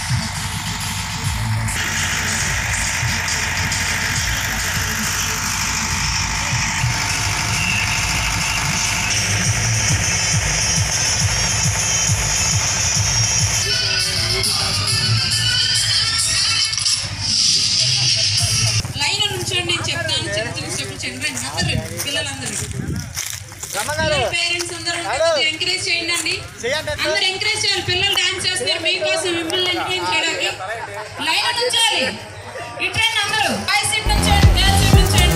Line నుంచోండి నేను చెప్తాను చెప్తాను చెప్పు చంద్రన్ అందరూ పిల్లలందరూ పేరెంట్స్ అందరూ ఎంకరేజ్ చేయండి అండి అందరూ ఎంకరేజ్ చేయాలి పిల్లలు డాన్స్ చేస్తున్నారు మీకోసం మిమ్మల్ని ఎంకరేజ్ చేయడానికి లైన్ నుంచాలి ఇట్రండి అందరూ బాయ్ సీట్ నుంచండి గర్ల్స్ సీట్ నుంచండి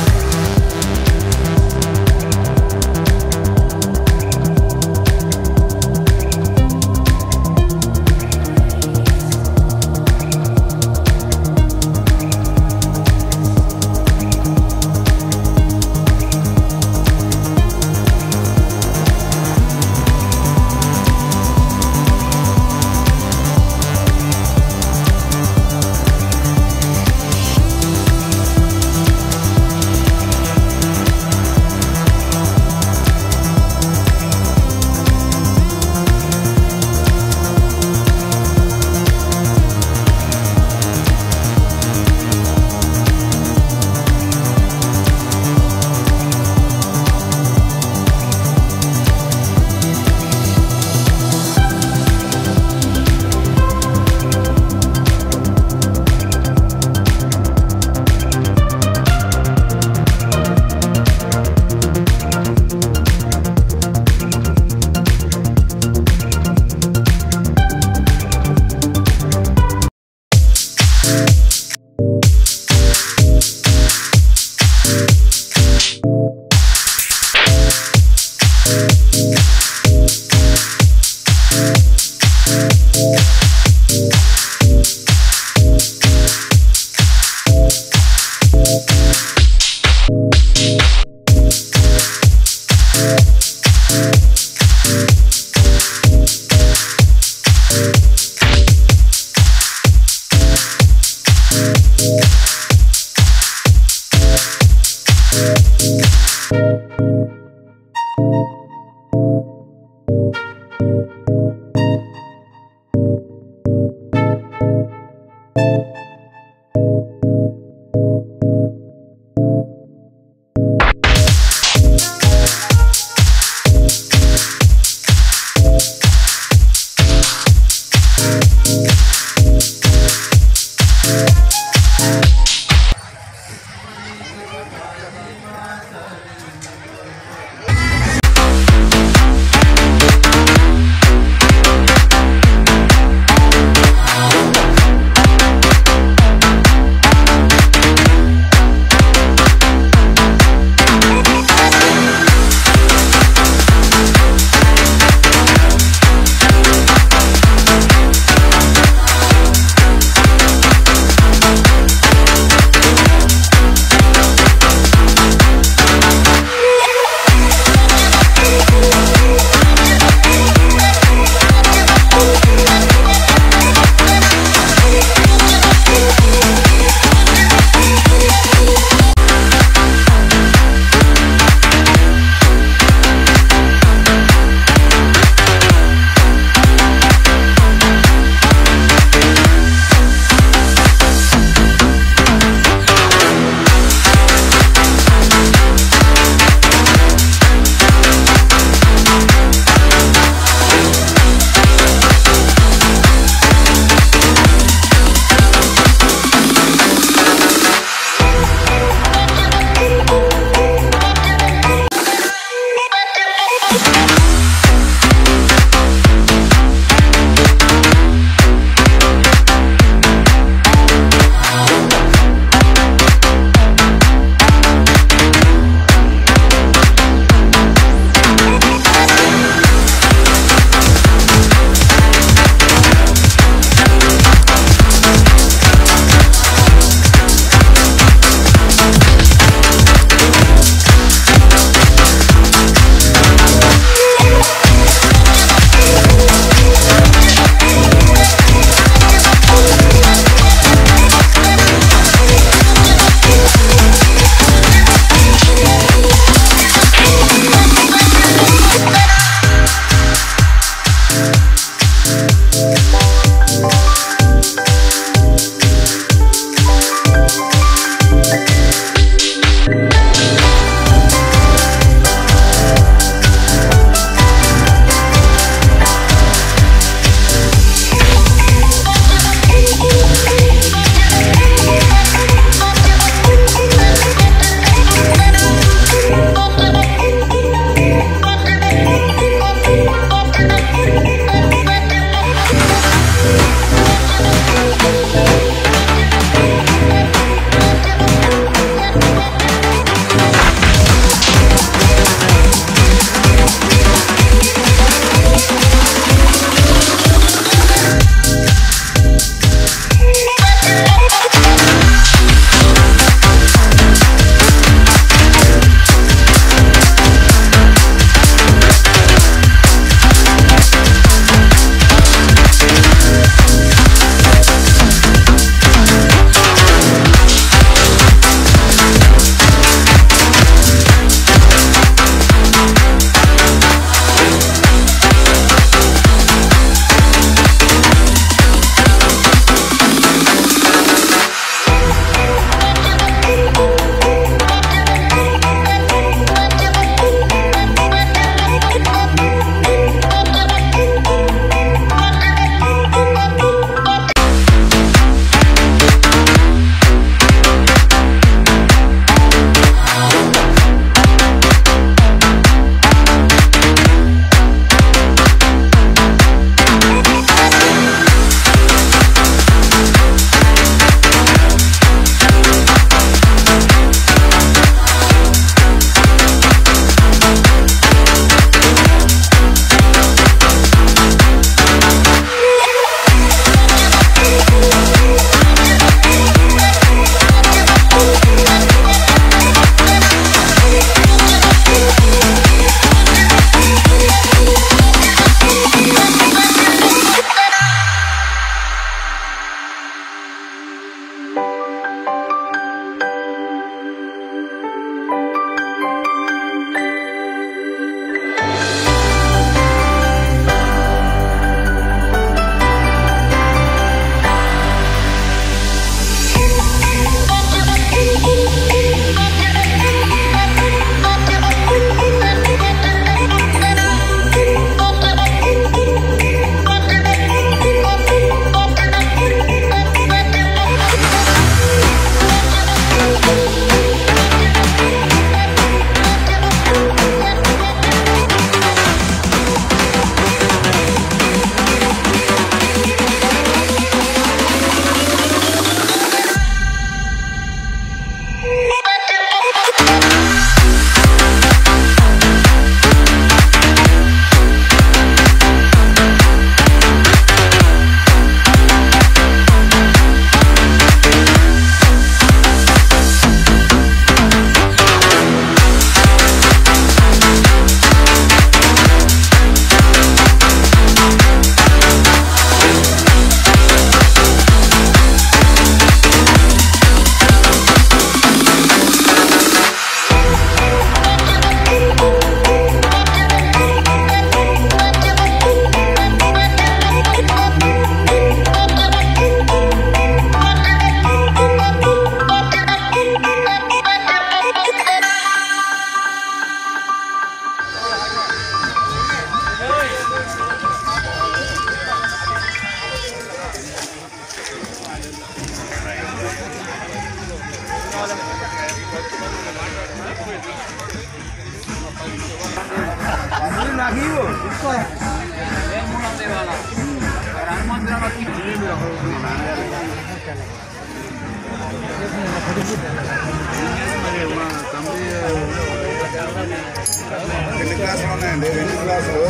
ఎన్ని క్లాసులు ఉన్నాయండి ఎన్ని క్లాసులు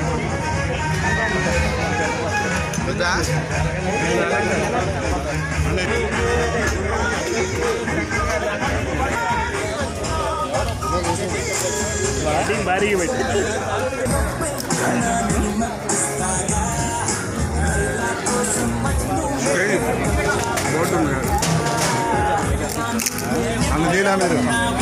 వద్దా? భారీగా పెట్టి బోర్డు ఉంది కదా. అందు చేయలే మీరు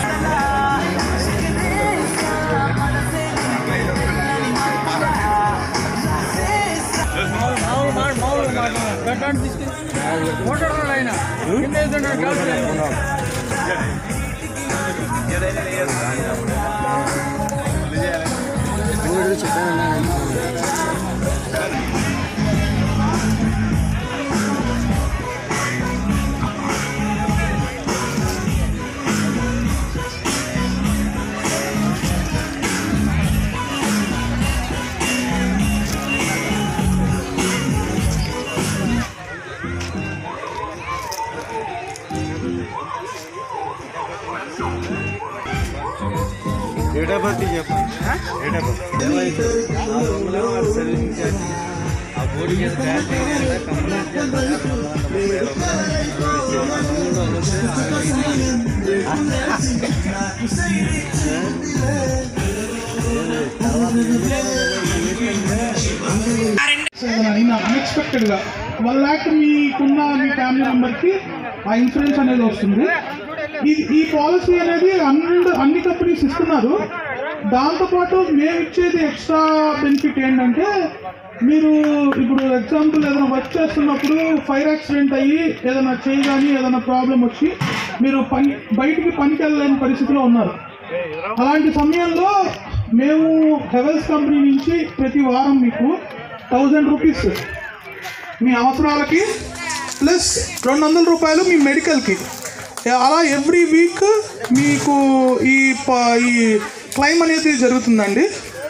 డేట్ ఆఫ్ బర్త్ చెప్పండి డేట్ ఆఫ్ బర్త్ ఆ బోర్డు మీద బ్యాట్ అయినా అన్ఎక్స్పెక్టెడ్గా వన్ ల్యాక్ మీకున్న మీ ఫ్యామిలీ మెంబర్కి ఆ ఇన్సూరెన్స్ అనేది వస్తుంది ఈ ఈ పాలసీ అనేది అన్ని అన్ని కంపెనీస్ ఇస్తున్నారు దాంతోపాటు మేము ఇచ్చేది ఎక్స్ట్రా బెనిఫిట్ ఏంటంటే మీరు ఇప్పుడు ఎగ్జాంపుల్ ఏదైనా వర్క్ చేస్తున్నప్పుడు ఫైర్ యాక్సిడెంట్ అయ్యి ఏదైనా చేయి కానీ ఏదైనా ప్రాబ్లం వచ్చి మీరు పని బయటికి పనికి వెళ్ళలేని పరిస్థితిలో ఉన్నారు అలాంటి సమయంలో మేము హెవెల్స్ కంపెనీ నుంచి ప్రతి వారం మీకు థౌజండ్ రూపీస్ మీ అవసరాలకి ప్లస్ రెండు వందల రూపాయలు మీ మెడికల్కి అలా ఎవ్రీ వీక్ మీకు ఈ ప- ఈ క్లైమ్ అనేది జరుగుతుందండి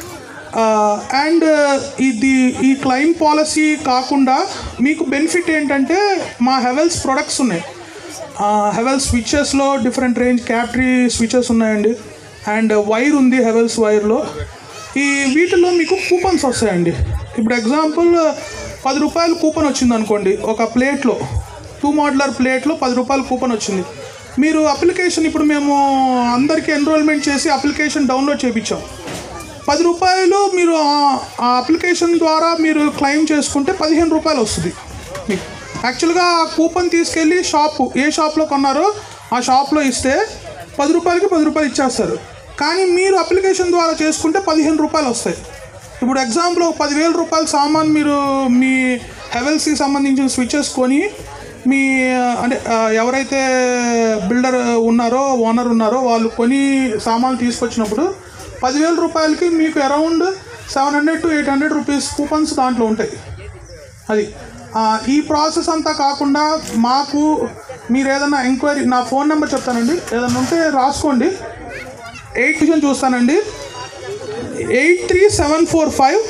అండ్ ఇది ఈ క్లైమ్ పాలసీ కాకుండా మీకు బెనిఫిట్ ఏంటంటే మా హెవెల్స్ ప్రొడక్ట్స్ ఉన్నాయి హెవెల్స్ స్విచెస్లో డిఫరెంట్ రేంజ్ క్యాటరీ స్విచెస్ ఉన్నాయండి అండ్ వైర్ ఉంది హెవెల్స్ వైర్లో ఈ వీటిలో మీకు కూపన్స్ వస్తాయండి ఇప్పుడు ఎగ్జాంపుల్ పది రూపాయలు కూపన్ వచ్చింది అనుకోండి ఒక ప్లేట్లో టూ మోడలర్ ప్లేట్లో పది రూపాయలు కూపన్ వచ్చింది మీరు అప్లికేషన్ ఇప్పుడు మేము అందరికీ ఎన్రోల్మెంట్ చేసి అప్లికేషన్ డౌన్లోడ్ చేయించాం పది రూపాయలు మీరు ఆ- ఆ అప్లికేషన్ ద్వారా మీరు క్లెయిమ్ చేసుకుంటే పదిహేను రూపాయలు వస్తుంది మీకు యాక్చువల్గా ఆ కూపన్ తీసుకెళ్ళి షాపు ఏ షాప్లో కొన్నారో ఆ షాప్లో ఇస్తే పది రూపాయలకి పది రూపాయలు ఇచ్చేస్తారు కానీ మీరు అప్లికేషన్ ద్వారా చేసుకుంటే పదిహేను రూపాయలు వస్తాయి ఇప్పుడు ఎగ్జాంపుల్ ఒక పదివేల రూపాయల సామాన్ మీరు మీ హెవెల్స్కి సంబంధించిన స్విచెస్ కొని మీ అంటే ఆ, ఎవరైతే బిల్డర్ ఉన్నారో ఓనర్ ఉన్నారో వాళ్ళు కొని సామాన్లు తీసుకొచ్చినప్పుడు పదివేల రూపాయలకి మీకు around seven hundred to eight hundred rupees coupons దాంట్లో ఉంటాయి అది ఆ, ఈ ప్రాసెస్ అంతా కాకుండా మాకు మీరు ఏదైనా ఎంక్వైరీ నా ఫోన్ నెంబర్ చెప్తానండి ఏదైనా ఉంటే రాసుకోండి ఎయిట్ విజన్ చూస్తానండి eight three seven four five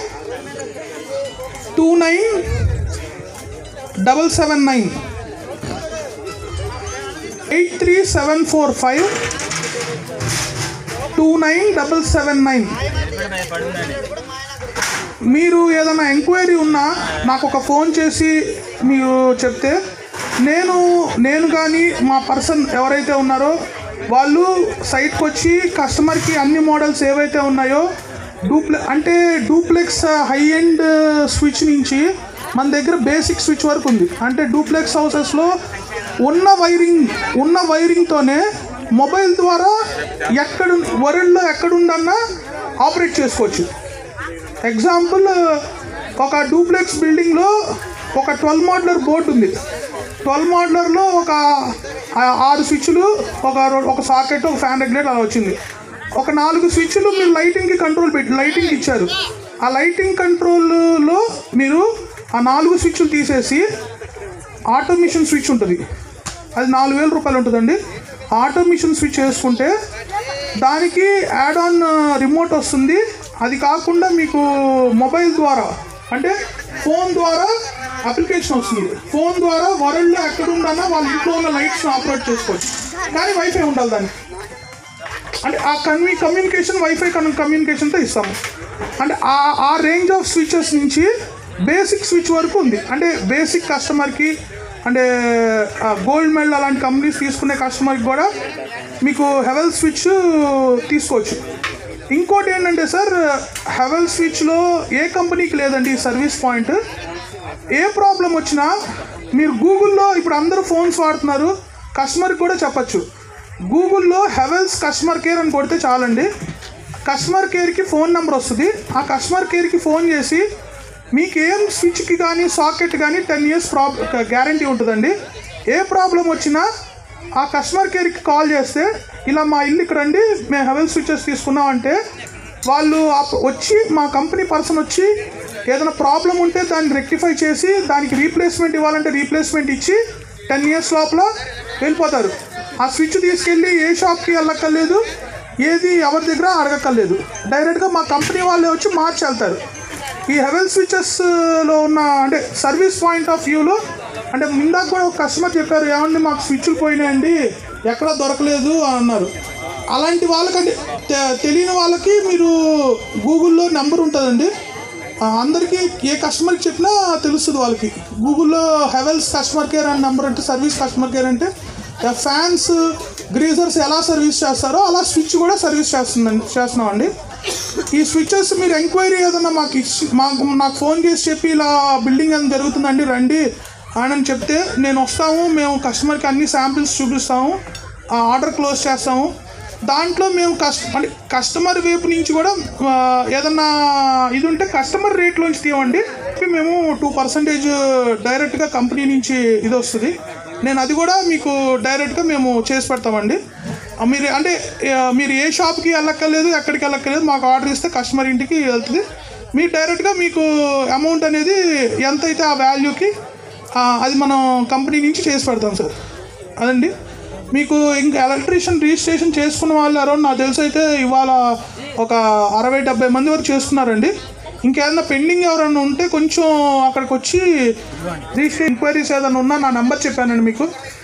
two nine double seven nine eight three seven four five two nine double seven nine మీరు ఏదైనా ఎంక్వైరీ ఉన్నా నాకు ఒక ఫోన్ చేసి మీరు చెప్తే నేను నేను కానీ మా పర్సన్ ఎవరైతే ఉన్నారో వాళ్ళు సైట్కి వచ్చి కస్టమర్కి అన్ని మోడల్స్ ఏవైతే ఉన్నాయో డూప్లె అంటే డూప్లెక్స్ హై ఎండ్ స్విచ్ నుంచి మన దగ్గర బేసిక్ స్విచ్ వరకు ఉంది అంటే డూప్లెక్స్ హౌసెస్లో ఉన్న వైరింగ్ ఉన్న వైరింగ్తోనే మొబైల్ ద్వారా ఎక్కడ వరల్డ్లో ఎక్కడుందన్నా ఆపరేట్ చేసుకోవచ్చు ఎగ్జాంపుల్ ఒక డూప్లెక్స్ బిల్డింగ్లో ఒక ట్వెల్వ్ మోడ్లర్ బోర్డు ఉంది ట్వెల్వ్ మోడ్లర్లో ఒక ఆ- ఆరు స్విచ్లు ఒక రో- ఒక సాకెట్ ఒక ఫ్యాన్ రెగ్యులేటర్ అలా వచ్చింది ఒక నాలుగు స్విచ్లు మీరు లైటింగ్కి కంట్రోల్ పెట్టి లైటింగ్ ఇచ్చారు ఆ లైటింగ్ కంట్రోల్లో మీరు ఆ నాలుగు స్విచ్లు తీసేసి ఆటోమిషన్ స్విచ్ ఉంటుంది అది నాలుగు వేల రూపాయలు ఉంటుందండి ఆటోమిషన్ స్విచ్ వేసుకుంటే దానికి యాడ్ ఆన్ రిమోట్ వస్తుంది అది కాకుండా మీకు మొబైల్ ద్వారా అంటే ఫోన్ ద్వారా అప్లికేషన్ వస్తుంది ఫోన్ ద్వారా వరల్డ్లో ఎక్కడ ఉండన్నా వాళ్ళ ఇంట్లో ఉన్న లైట్స్ని ఆపరేట్ చేసుకోవచ్చు కానీ వైఫై ఉండాలి దానికి అంటే ఆ కన్వీ కమ్యూనికేషన్ వైఫై కన్ కమ్యూనికేషన్తో ఇస్తాము అంటే ఆ ఆ రేంజ్ ఆఫ్ స్విచెస్ నుంచి బేసిక్ స్విచ్ వరకు ఉంది అంటే బేసిక్ కస్టమర్కి అంటే గోల్డ్ మెడల్ అలాంటి కంపెనీస్ తీసుకునే కస్టమర్కి కూడా మీకు హెవెల్ స్విచ్ తీసుకోవచ్చు ఇంకోటి ఏంటంటే సార్ హెవెల్ స్విచ్లో ఏ కంపెనీకి లేదండి ఈ సర్వీస్ పాయింట్ ఏ ప్రాబ్లం వచ్చినా మీరు గూగుల్లో ఇప్పుడు అందరూ ఫోన్స్ వాడుతున్నారు కస్టమర్కి కూడా చెప్పచ్చు గూగుల్లో హెవెల్స్ కస్టమర్ కేర్ అని కొడితే చాలండి కస్టమర్ కేర్కి ఫోన్ నెంబర్ వస్తుంది ఆ కస్టమర్ కేర్కి ఫోన్ చేసి మీకు ఏం స్విచ్కి కానీ సాకెట్ కానీ టెన్ ఇయర్స్ ప్రాబ్ గ్యారంటీ ఉంటుందండి ఏ ప్రాబ్లం వచ్చినా ఆ కస్టమర్ కేర్కి కాల్ చేస్తే ఇలా మా ఇల్లు ఇక్కడ అండి మేము హెవెల్ స్విచెస్ తీసుకున్నాం అంటే వాళ్ళు ఆ- వచ్చి మా కంపెనీ పర్సన్ వచ్చి ఏదైనా ప్రాబ్లం ఉంటే దాన్ని రెక్టిఫై చేసి దానికి రీప్లేస్మెంట్ ఇవ్వాలంటే రీప్లేస్మెంట్ ఇచ్చి టెన్ ఇయర్స్ లోపల వెళ్ళిపోతారు ఆ స్విచ్ తీసుకెళ్ళి ఏ షాప్కి వెళ్ళక్కర్లేదు ఏది ఎవరి దగ్గర అడగక్కర్లేదు డైరెక్ట్గా మా కంపెనీ వాళ్ళే వచ్చి మార్చి వెళ్తారు ఈ హెవెల్ స్విచెస్లో ఉన్న అంటే సర్వీస్ పాయింట్ ఆఫ్ వ్యూలో అంటే ఇందాక కూడా ఒక కస్టమర్ చెప్పారు ఏమండి మాకు స్విచ్లు పోయినాయండి ఎక్కడ దొరకలేదు అని అన్నారు అలాంటి వాళ్ళకంటే తె- తెలియని వాళ్ళకి మీరు గూగుల్లో నెంబర్ ఉంటుందండి ఆ, అందరికీ ఏ కస్టమర్కి చెప్పినా తెలుస్తుంది వాళ్ళకి గూగుల్లో హెవెల్స్ కస్టమర్ కేర్ అనే నెంబర్ అంటే సర్వీస్ కస్టమర్ కేర్ అంటే ఫ్యాన్స్ గ్రీజర్స్ ఎలా సర్వీస్ చేస్తారో అలా స్విచ్ కూడా సర్వీస్ చేస్తుందండి చేస్తున్నామండి ఈ స్విచెస్ మీరు ఎంక్వైరీ ఏదన్నా మాకు ఇచ్చి మాకు నాకు ఫోన్ చేసి చెప్పి ఇలా బిల్డింగ్ ఏదైనా జరుగుతుందండి రండి అని చెప్తే నేను వస్తాము మేము కస్టమర్కి అన్ని శాంపిల్స్ చూపిస్తాము ఆ ఆర్డర్ క్లోజ్ చేస్తాము దాంట్లో మేము కస్ట్ అంటే కస్టమర్ వైపు నుంచి కూడా ఆ, ఏదన్నా ఇది ఉంటే కస్టమర్ రేట్లోంచి తీయండి మేము టూ పర్సెంటేజ్ డైరెక్ట్గా కంపెనీ నుంచి ఇది వస్తుంది నేను అది కూడా మీకు డైరెక్ట్గా మేము చేసి పెడతామండి ఆ, మీరు అంటే ఆ, మీరు ఏ షాప్కి వెళ్ళక్కర్లేదు ఎక్కడికి వెళ్ళక్కర్లేదు మాకు ఆర్డర్ ఇస్తే కస్టమర్ ఇంటికి వెళ్తుంది మీరు డైరెక్ట్గా మీకు అమౌంట్ అనేది ఎంత అయితే ఆ వాల్యూకి ఆ, అది మనం కంపెనీ నుంచి చేసి పెడతాం సార్ అదండి మీకు ఇంకా ఎలక్ట్రీషియన్ రిజిస్ట్రేషన్ చేసుకున్న వాళ్ళు అరౌండ్ నాకు తెలిసి అయితే ఇవాళ ఒక అరవై డెబ్బై మంది వరకు చేసుకున్నారండి ఇంకేదైనా పెండింగ్ ఎవరైనా ఉంటే కొంచెం అక్కడికి వచ్చి రిజిస్ట్రేషన్ ఎంక్వైరీస్ ఏదైనా ఉన్నా నా నెంబర్ చెప్పానండి మీకు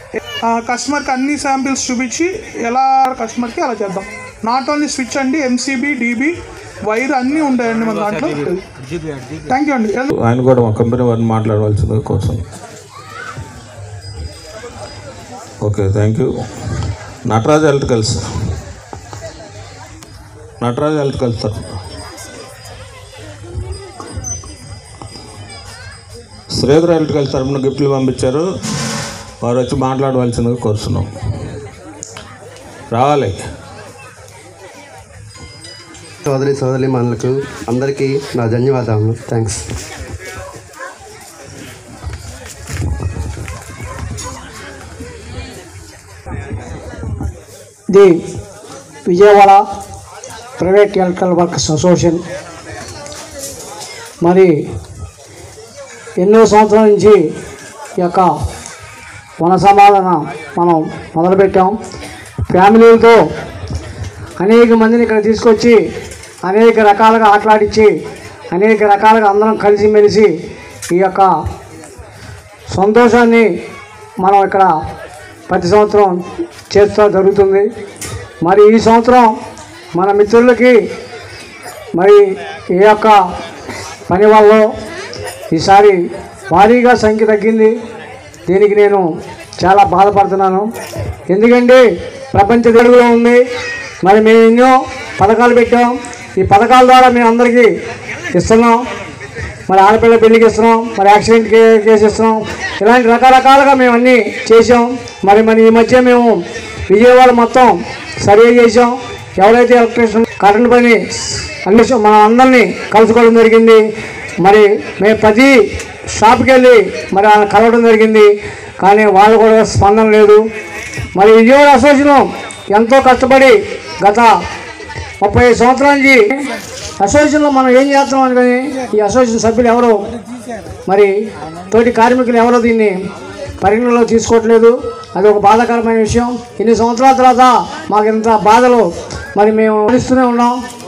ఆ కస్టమర్కి అన్ని శాంపిల్స్ చూపించి ఎలా కస్టమర్కి అలా చేద్దాం నాట్ ఓన్లీ స్విచ్ అండి ఎంసీబీ డీబీ వైర్ అన్నీ ఉంటాయండి మన దాంట్లో థ్యాంక్ యూ అండి ఆయన కూడా మా కంపెనీ వారిని మాట్లాడవలసింది కోసం okay thank you Nataraj electricals Nataraj electricals sir Sridhar electricals తరఫున గిఫ్ట్లు పంపించారు వారు వచ్చి మాట్లాడవలసిందిగా కోరుతున్నాం రావాలి సోదరి సోదరి మనలకు అందరికీ నా ధన్యవాదాలు thanks the Vijayawada private electrical workers association మరి ఎన్నో సంవత్సరాల నుంచి ఈ యొక్క వన సమాధాన మనం మొదలుపెట్టాం ఫ్యామిలీలతో అనేక మందిని ఇక్కడ తీసుకొచ్చి అనేక రకాలుగా ఆటలాడించి అనేక రకాలుగా అందరం కలిసిమెలిసి ఈ యొక్క సంతోషాన్ని మనం ఇక్కడ ప్రతి సంవత్సరం చేస్తూ జరుగుతుంది మరి ఈ సంవత్సరం మన మిత్రులకి మరి ఏ యొక్క పని వల్ల ఈసారి భారీగా సంఖ్య తగ్గింది దీనికి నేను చాలా బాధపడుతున్నాను ఎందుకంటే ప్రపంచ తెలుగులో ఉంది మరి మేము ఎన్నో పథకాలు పెట్టాం ఈ పథకాల ద్వారా మేము అందరికీ ఇస్తున్నాం మరి ఆడపిల్ల పెళ్లికి ఇస్తున్నాం మరి యాక్సిడెంట్ కే- కేసు ఇస్తున్నాం ఇలాంటి రకరకాలుగా మేము అన్నీ చేసాం మరి మరి ఈ మధ్య మేము విజయవాడ మొత్తం సర్వే చేసాం ఎవరైతే ఎలక్ట్రీషియన్ కరెంట్ పని అన్ని షా- మన అందరినీ కలుసుకోవడం జరిగింది మరి మేము ప్రతి షాప్కి వెళ్ళి మరి వాళ్ళని కలవడం జరిగింది కానీ వాళ్ళు కూడా స్పందన లేదు మరి విజయవాడ అసోసియేషన్ ఎంతో కష్టపడి గత ముప్పై ఐదు సంవత్సరాల నుంచి అసోసియేషన్లో మనం ఏం చేస్తున్నాం అనుకుని ఈ అసోసియేషన్ సభ్యులు ఎవరు మరి తోటి కార్మికులు ఎవరో దీన్ని పరిగణనలో తీసుకోవట్లేదు అది ఒక బాధాకరమైన విషయం ఇన్ని సంవత్సరాల తర్వాత మాకు ఇంత బాధలు మరి మేము అనుభవిస్తూనే ఉన్నాం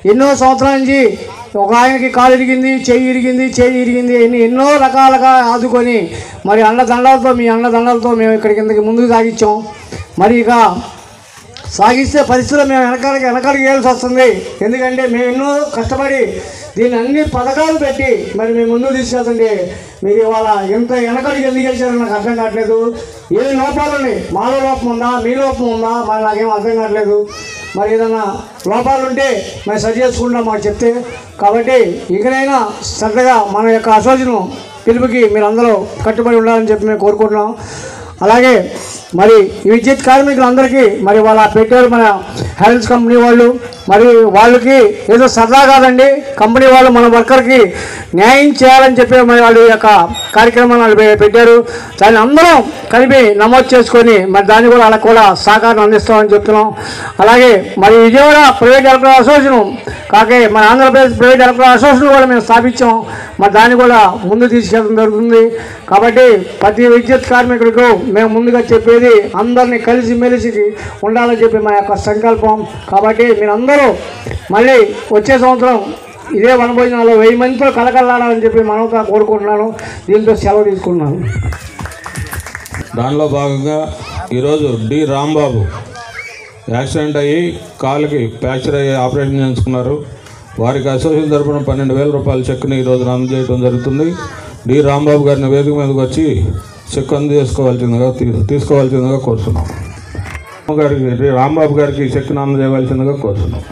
ఎన్నో సంవత్సరాల నుంచి ఒక ఆయనకి కాలు ఇరిగింది చెయ్యి ఇరిగింది చెయ్యి ఇరిగింది ఎన్ని ఎన్నో రకాలుగా ఆదుకొని మరి అన్నదండాలతో మీ అన్నదండాలతో మేము ఇక్కడికి ఇంతకు ముందుకు సాగించాం మరి ఇక సాగిస్తే పరిస్థితులు మేము వెనకాలకి వెనకాలకి వేయాల్సి వస్తుంది ఎందుకంటే మేము ఎన్నో కష్టపడి దీన్ని అన్ని పథకాలు పెట్టి మరి మేము ముందుకు తీసుకెళ్తుంటే మీరు ఇవాళ ఎంత వెనకాలకి ఎందుకు గెలిచారో నాకు అర్థం కావట్లేదు ఏ లోపాలు ఉన్నాయి మాలో లోపం ఉందా మీ లోపం ఉందా మరి నాకేం అర్థం కావట్లేదు మరి ఏదైనా లోపాలు ఉంటే మేము సరి చేసుకుంటాం మాకు చెప్తే కాబట్టి ఇకనైనా శ్రద్ధగా మన యొక్క అసోసియేషన్ పిలుపుకి మీరందరూ కట్టుబడి ఉండాలని చెప్పి మేము కోరుకుంటున్నాం అలాగే మరి ఈ విద్యుత్ కార్మికులందరికీ మరి వాళ్ళ పెట్టారు మన హెల్త్ కంపెనీ వాళ్ళు మరి వాళ్ళకి ఏదో సరదా కాదండి కంపెనీ వాళ్ళు మన వర్కర్కి న్యాయం చేయాలని చెప్పి మరి వాళ్ళు ఈ యొక్క కార్యక్రమాన్ని వాళ్ళు పె- పెట్టారు దాన్ని అందరం కలిపి నమోదు చేసుకొని మరి దాన్ని కూడా వాళ్ళకి కూడా సహకారం అందిస్తామని చెప్తున్నాం అలాగే మరి విజయవాడ ప్రైవేట్ ఎలక్ట్రికల్ అసోసియేషన్ కాకే మన ఆంధ్రప్రదేశ్ ప్రైవేట్ ఎలక్ట్రికల్ అసోసియేషన్ కూడా మేము స్థాపించాం మరి దాన్ని కూడా ముందు తీసుకెళ్ళడం జరుగుతుంది కాబట్టి ప్రతి విద్యుత్ కార్మికులకు మేము ముందుగా చెప్పేది అందరినీ కలిసి మెలిసి ఉండాలని చెప్పి మా యొక్క సంకల్పం కాబట్టి మీరందరూ మళ్ళీ వచ్చే సంవత్సరం ఇదే వనభోజనాలు వెయ్యి మందితో కలకల్లాడాలని చెప్పి మనతో కోరుకుంటున్నాను దీంతో సెలవు తీసుకుంటున్నాను దానిలో భాగంగా ఈరోజు డి రాంబాబు యాక్సిడెంట్ అయ్యి కాలుకి ఫ్రాక్చర్ అయ్యి ఆపరేషన్ చేయించుకున్నారు వారికి అసోసియేషన్ తరపున పన్నెండు వేల రూపాయల చెక్ని ఈరోజు అందజేయడం జరుగుతుంది డి రాంబాబు గారిని వేదిక మీదకి వచ్చి చెక్ అందజేసుకోవాల్సిందిగా తీ- తీసుకోవాల్సిందిగా కోరుతున్నాం గారికి డి రాంబాబు గారికి చెక్ని అందజేయవలసిందిగా కోరుతున్నాం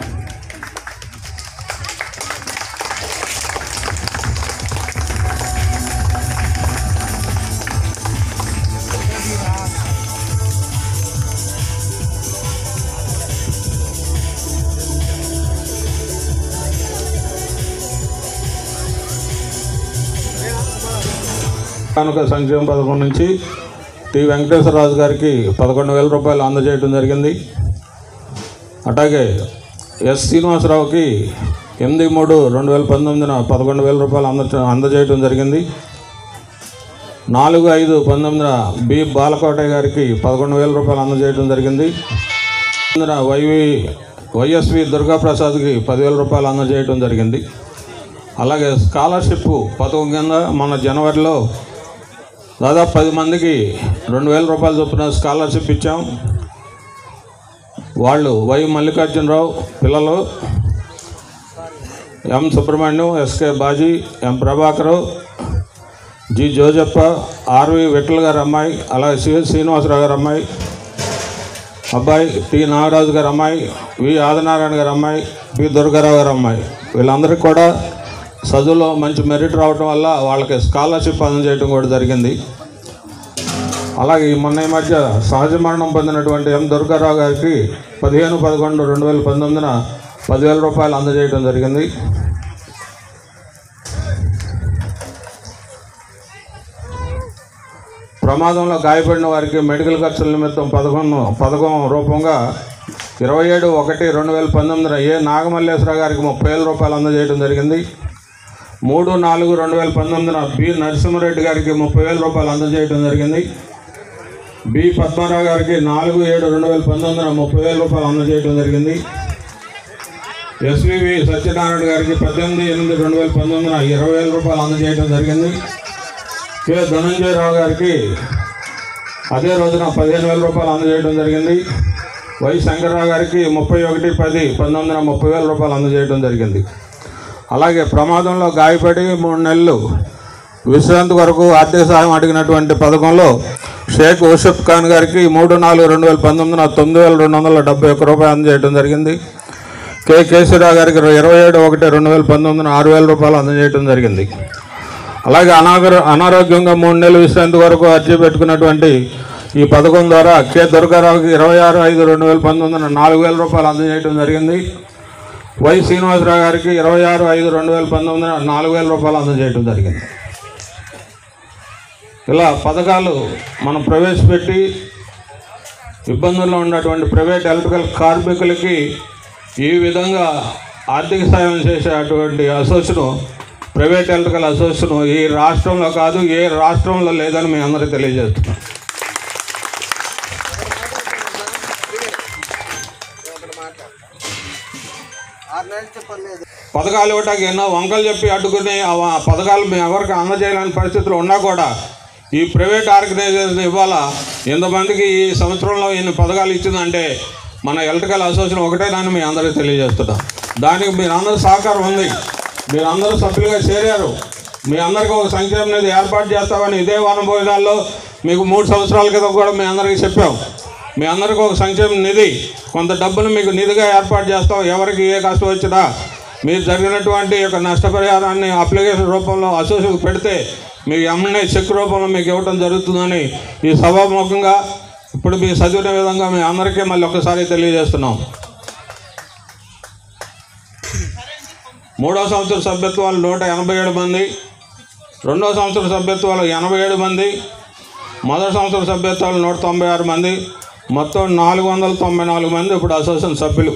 కనుక సంక్షేమ పథకం నుంచి టి వెంకటేశ్వరరాజు గారికి పదకొండు వేల రూపాయలు అందజేయడం జరిగింది అట్లాగే ఎస్ శ్రీనివాసరావుకి ఎనిమిది మూడు రెండు వేల పంతొమ్మిదిన పదకొండు వేల రూపాయలు అంద అందజేయడం జరిగింది నాలుగు ఐదు పంతొమ్మిదిన బి బాలకోటయ్య గారికి పదకొండు వేల రూపాయలు అందజేయడం జరిగింది పంతొమ్మిదిన వైవి వైఎస్వి దుర్గాప్రసాద్కి పదివేల రూపాయలు అందజేయడం జరిగింది అలాగే స్కాలర్షిప్ పథకం కింద మన జనవరిలో దాదాపు పది మందికి రెండు వేల రూపాయల చొప్పున స్కాలర్షిప్ ఇచ్చాం వాళ్ళు వై మల్లికార్జునరావు పిల్లలు M Subrahmanyam SK Baji M Prabhakar G Jojappa RV Vithal గారి అమ్మాయి అలాగే సి శ్రీనివాసరావు గారి అమ్మాయి అబ్బాయి టి నాగరాజు గారి అమ్మాయి వి ఆదినారాయణ గారి అమ్మాయి పి దుర్గారావు గారి అమ్మాయి వీళ్ళందరికీ కూడా చదువులో మంచి మెరిట్ రావటం వల్ల వాళ్ళకి స్కాలర్షిప్ అందజేయడం కూడా జరిగింది అలాగే ఈ మొన్న ఈ మధ్య సహజ మరణం పొందినటువంటి ఎం దుర్గారావు గారికి పదిహేను పదకొండు రెండు వేల పంతొమ్మిదిన పదివేల రూపాయలు అందజేయడం జరిగింది ప్రమాదంలో గాయపడిన వారికి మెడికల్ ఖర్చుల నిమిత్తం పథకం పథకం రూపంగా ఇరవై ఏడు ఒకటి రెండు వేల పంతొమ్మిదిన ఏ నాగమల్లేశ్వర గారికి ముప్పై వేల రూపాయలు అందజేయడం జరిగింది మూడు నాలుగు రెండు వేల పంతొమ్మిదిన బి నరసింహారెడ్డి గారికి ముప్పై వేల రూపాయలు అందజేయడం జరిగింది బి పద్మారావు గారికి నాలుగు ఏడు రెండు వేల పంతొమ్మిదిన ముప్పై వేల రూపాయలు అందజేయడం జరిగింది ఎస్వివి సత్యనారాయణ గారికి పద్దెనిమిది ఎనిమిది రెండు వేల పంతొమ్మిదిన ఇరవై వేల రూపాయలు అందజేయడం జరిగింది కె ధనంజయరావు గారికి అదే రోజున పదిహేను వేల రూపాయలు అందజేయడం జరిగింది వై శంకర్రావు గారికి ముప్పై ఒకటి పది పంతొమ్మిదిన ముప్పై వేల రూపాయలు అందజేయడం జరిగింది అలాగే ప్రమాదంలో గాయపడి మూడు నెలలు విశ్రాంతి వరకు ఆర్థిక సహాయం అడిగినటువంటి పథకంలో షేక్ యూసఫ్ ఖాన్ గారికి మూడు నాలుగు రెండు వేల పంతొమ్మిదిన తొమ్మిది వేల రెండు వందల డెబ్బై ఒక్క రూపాయలు అందజేయడం జరిగింది కె కేశవరావు గారికి ఇరవై ఏడు ఒకటి రెండు వేల పంతొమ్మిదిన ఆరు వేల రూపాయలు అందజేయడం జరిగింది అలాగే అనాగర అనారోగ్యంగా మూడు నెలలు విశ్రాంతి వరకు అర్జీ పెట్టుకున్నటువంటి ఈ పథకం ద్వారా కె దుర్గారావుకి ఇరవై ఆరు ఐదు రెండు వేల పంతొమ్మిదిన నాలుగు వేల రూపాయలు అందజేయడం జరిగింది వై శ్రీనివాసరావు గారికి ఇరవై ఆరు ఐదు రెండు వేల పంతొమ్మిదిన నాలుగు వేల రూపాయలు అందజేయడం జరిగింది ఇలా పథకాలు మనం ప్రవేశపెట్టి ఇబ్బందుల్లో ఉన్నటువంటి ప్రైవేట్ ఎలక్ట్రికల్ కార్మికులకి ఈ విధంగా ఆర్థిక సాయం చేసేటువంటి అసోసియేషన్ ప్రైవేట్ ఎలక్ట్రికల్ అసోసియేషన్ ఈ రాష్ట్రంలో కాదు ఏ రాష్ట్రంలో లేదని మేము అందరికీ తెలియజేస్తున్నాం ఆరు నెలలు పథకాలు ఇవ్వటానికి ఎన్నో వంకలు చెప్పి అడ్డుకుని ఆ వ- పథకాలు మేము ఎవరికి అందజేయలేని పరిస్థితులు ఉన్నా కూడా ఈ ప్రైవేట్ ఆర్గనైజేషన్ ఇవాళ ఇంతమందికి ఈ సంవత్సరంలో ఇన్ని పథకాలు ఇచ్చిందంటే మన ఎలక్ట్రికల్ అసోసియేషన్ ఒకటే దాన్ని మీ అందరికీ తెలియజేస్తున్నాం దానికి మీరు అందరూ సహకారం ఉంది మీరు అందరూ సభ్యులుగా చేరారు మీ అందరికీ ఒక సంక్షేమ నిధి ఏర్పాటు చేస్తామని ఇదే వన భోజనాల్లో మీకు మూడు సంవత్సరాల క్రితం కూడా మీ అందరికీ చెప్పాం మీ అందరికీ ఒక సంక్షేమ నిధి కొంత డబ్బును మీకు నిధిగా ఏర్పాటు చేస్తాం ఎవరికి ఏ కష్టం వచ్చినా మీరు జరిగినటువంటి యొక్క నష్టపరిహారాన్ని అప్లికేషన్ రూపంలో అసోసియేషన్ పెడితే మీకు ఎమ్మెల్యే చెక్ రూపంలో మీకు ఇవ్వడం జరుగుతుందని ఈ సభాముఖంగా ఇప్పుడు మీరు చదివిన విధంగా మీ అందరికీ మళ్ళీ ఒకసారి తెలియజేస్తున్నాం మూడో సంవత్సరం సభ్యత్వాలు నూట ఎనభై ఏడు మంది రెండో సంవత్సరం సభ్యత్వాలు ఎనభై ఏడు మంది మొదటి సంవత్సరం సభ్యత్వాలు నూట తొంభై ఆరు మంది మొత్తం నాలుగు వందల తొంభై నాలుగు మంది ఇప్పుడు అసోసియేషన్ సభ్యులు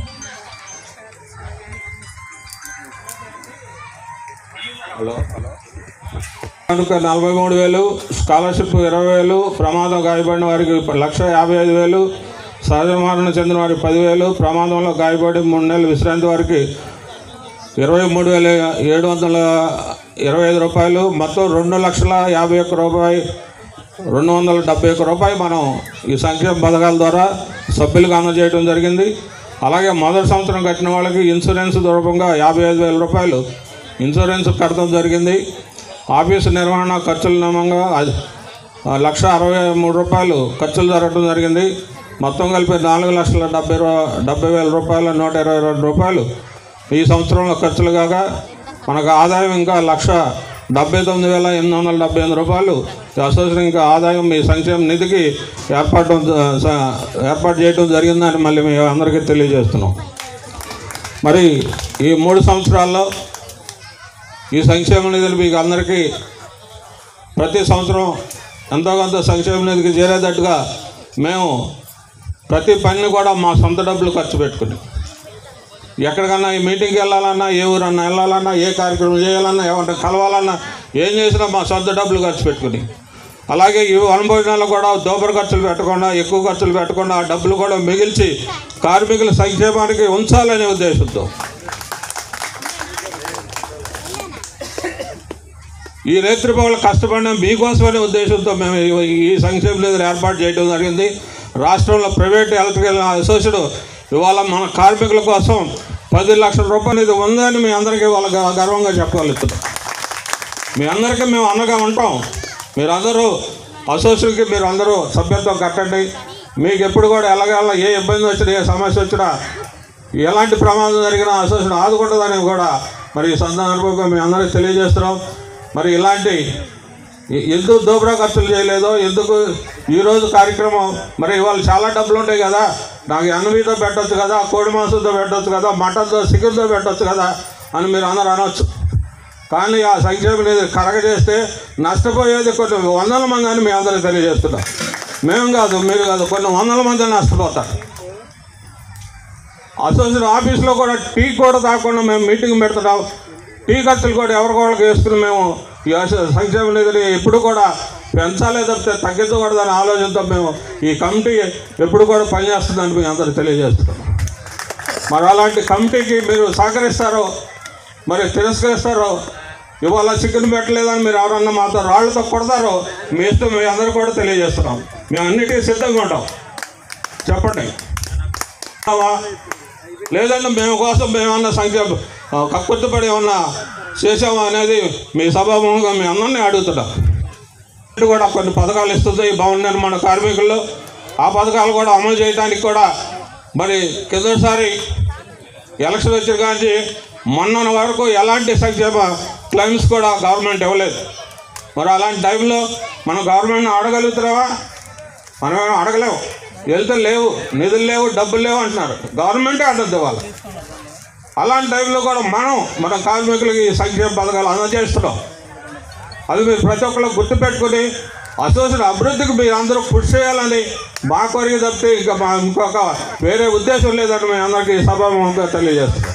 హలో కనుక నలభై మూడు వేలు స్కాలర్షిప్ ఇరవై వేలు ప్రమాదం గాయపడిన వారికి లక్ష యాభై ఐదు వేలు సహజ మరణ చెందిన వారికి పదివేలు ప్రమాదంలో గాయపడి మూడు నెలలు విశ్రాంతి వారికి ఇరవై మూడు వేల ఏడు వందల ఇరవై ఐదు రూపాయలు మొత్తం రెండు లక్షల యాభై ఒక్క రూపాయి రెండు వందల డెబ్బై ఒక్క రూపాయి మనం ఈ సంక్షేమ పథకాల ద్వారా సభ్యులకు అందజేయడం జరిగింది అలాగే మొదటి సంవత్సరం కట్టిన వాళ్ళకి ఇన్సూరెన్స్ రూపంగా యాభై ఐదు వేల రూపాయలు ఇన్సూరెన్స్ కట్టడం జరిగింది ఆఫీసు నిర్వహణ ఖర్చుల నియమంగా అది ఆ, లక్ష అరవై మూడు రూపాయలు ఖర్చులు జరగడం జరిగింది మొత్తం కలిపి నాలుగు లక్షల డెబ్బై రూ- డెబ్బై వేల రూపాయలు నూట ఇరవై రెండు రూపాయలు ఈ సంవత్సరంలో ఖర్చులు కాగా మనకు ఆదాయం ఇంకా లక్ష డెబ్బై తొమ్మిది వేల ఎనిమిది వందల డెబ్బై ఎనిమిది రూపాయలు ఈ అసోసియేషన్ ఇంకా ఆదాయం మీ సంక్షేమ నిధికి ఏర్పాటు స- ఏర్పాటు చేయడం జరిగిందని మళ్ళీ మీ అందరికీ తెలియజేస్తున్నాం మరి ఈ మూడు సంవత్సరాల్లో ఈ సంక్షేమ నిధులు మీకు అందరికీ ప్రతి సంవత్సరం ఎంతో కొంత సంక్షేమ నిధికి చేరేటట్టుగా మేము ప్రతి పనిని కూడా మా సొంత డబ్బులు ఖర్చు పెట్టుకుని ఎక్కడికన్నా ఈ మీటింగ్కి వెళ్ళాలన్నా ఏ ఊరన్నా వెళ్ళాలన్నా ఏ కార్యక్రమం చేయాలన్నా ఏమంటే కలవాలన్నా ఏం చేసినా మా సొంత డబ్బులు ఖర్చు పెట్టుకుని అలాగే ఈ వనభోజనాలు కూడా దోబర ఖర్చులు పెట్టకుండా ఎక్కువ ఖర్చులు పెట్టకుండా ఆ డబ్బులు కూడా మిగిల్చి కార్మికుల సంక్షేమానికి ఉంచాలనే ఉద్దేశంతో ఈ రైతు పౌరులు కష్టపడిన మీకోసమనే ఉద్దేశంతో మేము ఈ- ఈ సంక్షేమ నిధులు ఏర్పాటు చేయడం జరిగింది రాష్ట్రంలో ప్రైవేట్ ఎలక్ట్రికల్ అసోసియేషన్ ఇవాళ మన కార్మికుల కోసం పది లక్షల రూపాయలు ఇది ఉందని మీ అందరికీ వాళ్ళ గ- గర్వంగా చెప్పగలుగుతున్నాం మీ అందరికీ మేము అండగా ఉంటాం మీరందరూ అసోసియేషన్కి మీరు అందరూ సభ్యత్వం కట్టండి మీకు ఎప్పుడు కూడా ఎలాగెలా ఏ ఇబ్బంది వచ్చినా ఏ సమస్య వచ్చినా ఎలాంటి ప్రమాదం జరిగినా అసోసియేషన్ ఆదుకుంటుందని కూడా మరి ఈ సందర్భంగా మీ అందరికీ తెలియజేస్తున్నాం మరి ఇలాంటి ఎ- ఎందుకు దోబరా ఖర్చులు చేయలేదో ఎందుకు ఈరోజు కార్యక్రమం మరి ఇవాళ చాలా డబ్బులు ఉంటాయి కదా నాకు ఎనభైతో పెట్టొచ్చు కదా కోడి మాంసంతో పెట్టొచ్చు కదా మటన్తో చికెన్తో పెట్టొచ్చు కదా అని మీరు అందరూ అనొచ్చు కానీ ఆ సంక్షేమ నిధి కరగజేస్తే నష్టపోయేది కొన్ని వందల మంది అని మీ అందరికీ తెలియజేస్తున్నాం మేము కాదు మీరు కాదు కొన్ని వందల మంది నష్టపోతారు అసోసియేషన్ ఆఫీస్లో కూడా టీ కూడా తాకుండా మేము మీటింగ్ పెడుతున్నాం టీ ఖర్చులు కూడా ఎవరికొకరికి వేసుకుని మేము ఈ అస- సంక్షేమ నిధిని ఎప్పుడు కూడా పెంచాలే తప్పితే తగ్గించకూడదనే ఆలోచనతో మేము ఈ కమిటీ ఎప్పుడు కూడా పనిచేస్తుందని మేము అందరూ తెలియజేస్తున్నాం మరి అలాంటి కమిటీకి మీరు సహకరిస్తారో మరి తిరస్కరిస్తారో ఇవాళ చికెన్ పెట్టలేదని మీరు ఎవరన్నా మాతో రాళ్లతో కొడతారో మీ ఇష్టం మీ అందరూ కూడా తెలియజేస్తున్నాం మేము అన్నిటికీ సిద్ధంగా ఉంటాం చెప్పండి ఉన్నావా? లేదంటే మేము కోసం మేమన్నా సంఖ్య కక్కుర్తిపడి ఏమన్నా చేసామా అనేది మీ సభాముఖంగా మీ అందరినీ అడుగుతున్నాం ఇటు కూడా కొన్ని పథకాలు ఇస్తుంది ఈ భవన నిర్మాణ కార్మికులు ఆ పథకాలు కూడా అమలు చేయడానికి కూడా మరి కిందసారి ఎలక్షన్ వచ్చిన కానీ మొన్న వరకు ఎలాంటి సంక్షేమ క్లైమ్స్ కూడా గవర్నమెంట్ ఇవ్వలేదు మరి అలాంటి టైంలో మనం గవర్నమెంట్ని అడగలుగుతున్నావా మనమేమో అడగలేము వెళ్తే లేవు నిధులు లేవు డబ్బులు లేవు అంటున్నారు గవర్నమెంటే అంటుంది వాళ్ళు అలాంటి టైంలో కూడా మనం మన కార్మికులకి ఈ సంక్షేమ పథకాలు అందజేస్తున్నాం అది మీరు ప్రతి ఒక్కరు గుర్తుపెట్టుకుని అసోసియేషన్ అభివృద్ధికి మీరు అందరూ కృషి చేయాలని మా కోరిక తప్పితే ఇంకా మా ఇంకొక వేరే ఉద్దేశం లేదని మేము అందరికీ సభాముఖంగా తెలియజేస్తున్నాం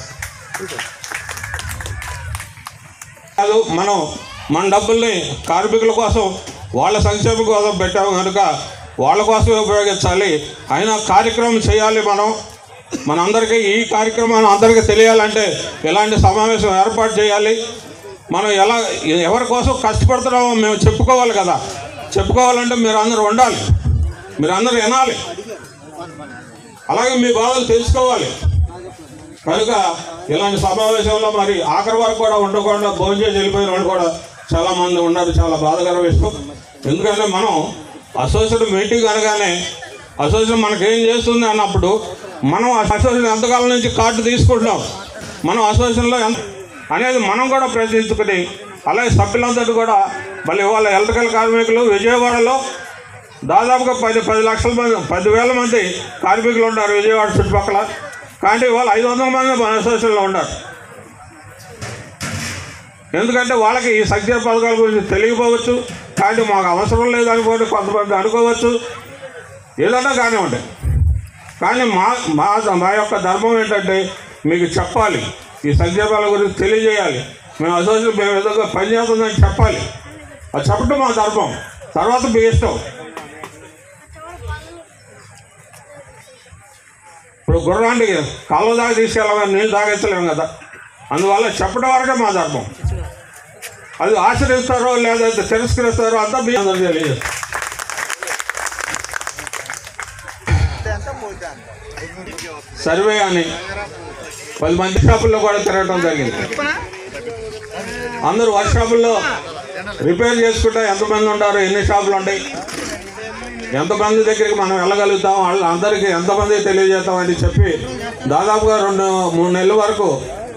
కాదు మనం మన డబ్బుల్ని కార్మికుల కోసం వాళ్ళ సంక్షేమం కోసం పెట్టాము కనుక వాళ్ళ కోసమే ఉపయోగించాలి అయినా కార్యక్రమం చేయాలి మనం మనందరికీ ఈ కార్యక్రమాన్ని అందరికీ తెలియాలంటే ఎలాంటి సమావేశం ఏర్పాటు చేయాలి మనం ఎలా ఎవరి కోసం కష్టపడుతున్నామో మేము చెప్పుకోవాలి కదా చెప్పుకోవాలంటే మీరు అందరూ ఉండాలి మీరు అందరూ వినాలి అలాగే మీ బాధలు తెలుసుకోవాలి కనుక ఇలాంటి సమావేశంలో మరి ఆఖరి వరకు కూడా ఉండకుండా భోజనం చేసి వెళ్ళిపోయిన వాళ్ళు కూడా చాలా మంది ఉన్నారు చాలా బాధకర విషయం ఎందుకంటే మనం అసోసియేషన్ మీటింగ్ అనగానే అసోసియేషన్ మనకేం చేస్తుంది అన్నప్పుడు మనం ఆ అసోసియేషన్ ఎంతకాలం నుంచి కార్డు తీసుకుంటున్నాం మనం అసోసియేషన్లో ఎంత అనేది మనం కూడా ప్రశ్నించుకుని అలాగే సభ్యులందరూ కూడా మళ్ళీ ఇవాళ ఎలక్ట్రికల్ కార్మికులు విజయవాడలో దాదాపుగా పది పది లక్షల మంది పదివేల మంది కార్మికులు ఉన్నారు విజయవాడ చుట్టుపక్కల కానీ వాళ్ళు ఐదు వందల మంది మన అసోసియేషన్లో ఉన్నారు ఎందుకంటే వాళ్ళకి ఈ సంక్షేమ పథకాల గురించి తెలియకపోవచ్చు కానీ మాకు అవసరం లేదు అనుకోండి కొంతమంది అనుకోవచ్చు ఏదన్నా కానివ్వండి కానీ మా మా మా యొక్క ధర్మం ఏంటంటే మీకు చెప్పాలి ఈ సంక్షేమాల గురించి తెలియజేయాలి మేము అసోసియేషన్ మేము ఏదో పనిచేస్తుందని చెప్పాలి అది చెప్పడం మా ధర్మం తర్వాత మీ ఇష్టం ఇప్పుడు గుర్రానికి కాలువ దాకా తీసుకెళ్ళామని నీళ్ళు తాగించలేము కదా అందువల్ల చెప్పడం వరకే మా ధర్మం అది ఆశ్రయిస్తారో లేదా తిరస్కరిస్తారో అంతా మీ అందరూ తెలియదు సర్వే అని పది మంది షాపుల్లో కూడా తిరగడం జరిగింది అందరూ వర్క్ షాపుల్లో రిపేర్ చేసుకుంటే ఎంతమంది ఉంటారు ఎన్ని షాపులు ఉంటాయి ఎంతమంది దగ్గరికి మనం వెళ్ళగలుగుతాం వాళ్ళు అందరికీ ఎంతమంది తెలియజేస్తాం అని చెప్పి దాదాపుగా రెండు మూడు నెలల వరకు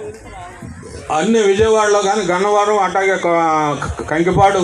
అన్ని విజయవాడలో కానీ గన్నవరం అట్లాగే క- కంకిపాడు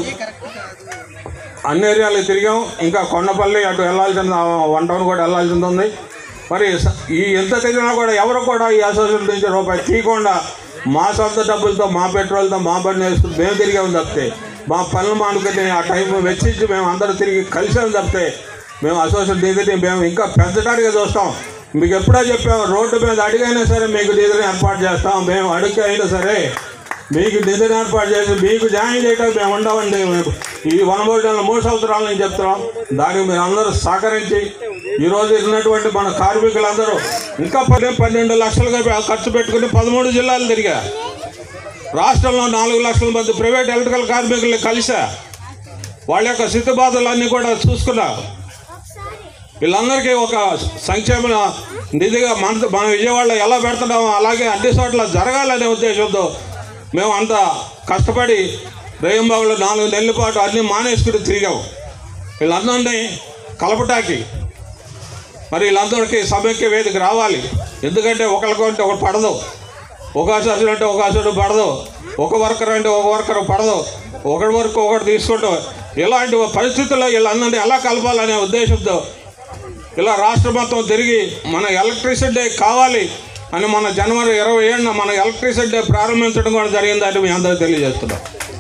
అన్ని ఏరియాలు తిరిగాం ఇంకా కొండపల్లి అటు వెళ్ళాల్సిన వన్ టౌన్ కూడా వెళ్ళాల్సింది ఉంది మరి స- ఈ ఎంత తిరిగినా కూడా ఎవరు కూడా ఈ అసోసియేషన్ నుంచి రూపాయి తీయకుండా మా సొంత డబ్బులతో మా పెట్రోల్తో మా బండి వేసుకుని మేము తిరిగాము తప్పితే మా పనులు మానుకుని ఆ టైం వెచ్చించి మేము అందరూ తిరిగి కలిసాము తప్పితే మేము అసోసియేషన్ దిగితే మేము ఇంకా పెంచడానికి చూస్తాం మీకు ఎప్పుడో చెప్పాము రోడ్డు మీద అడిగైనా సరే మీకు నిధిని ఏర్పాటు చేస్తాం మేము అడిగి అయినా సరే మీకు నిధిని ఏర్పాటు చేసి మీకు జాయిన్ చేయడానికి మేము ఉండవండి మేము ఈ వనభోజనాలు మూడు సంవత్సరాల నుంచి చెప్తున్నాం దానికి మీరు అందరూ సహకరించి ఈరోజు ఉన్నటువంటి మన కార్మికులందరూ ఇంకా పది పన్నెండు లక్షలుగా ఖర్చు పెట్టుకుని పదమూడు జిల్లాలు తిరిగా రాష్ట్రంలో నాలుగు లక్షల మంది ప్రైవేట్ ఎలక్ట్రికల్ కార్మికుల్ని కలిసా వాళ్ళ యొక్క స్థితిబాధలన్నీ కూడా చూసుకున్నా వీళ్ళందరికీ ఒక సంక్షేమ నిధిగా మన మన విజయవాడలో ఎలా పెడుతున్నామో అలాగే అన్ని చోట్ల జరగాలనే ఉద్దేశంతో మేము అంత కష్టపడి రేయంబాబులో నాలుగు నెలల పాటు అన్ని మానేసుకుని తిరిగాము వీళ్ళందరినీ కలపటానికి మరి వీళ్ళందరికీ సమైక్య వేదిక రావాలి ఎందుకంటే ఒకరికంటే ఒకటి పడదు ఒక అసలు అంటే ఒక అసలు పడదు ఒక వర్కర్ అంటే ఒక వర్కర్ పడదు ఒకటి వరకు ఒకటి తీసుకుంటాం ఇలాంటి పరిస్థితుల్లో వీళ్ళందరినీ ఎలా కలపాలనే ఉద్దేశంతో ఇలా రాష్ట్రం మొత్తం తిరిగి మన ఎలక్ట్రిసిటీ డే కావాలి అని మన జనవరి ఇరవై ఏడున మన ఎలక్ట్రిసిటీ డే ప్రారంభించడం కూడా జరిగిందని మీ అందరూ తెలియజేస్తున్నాం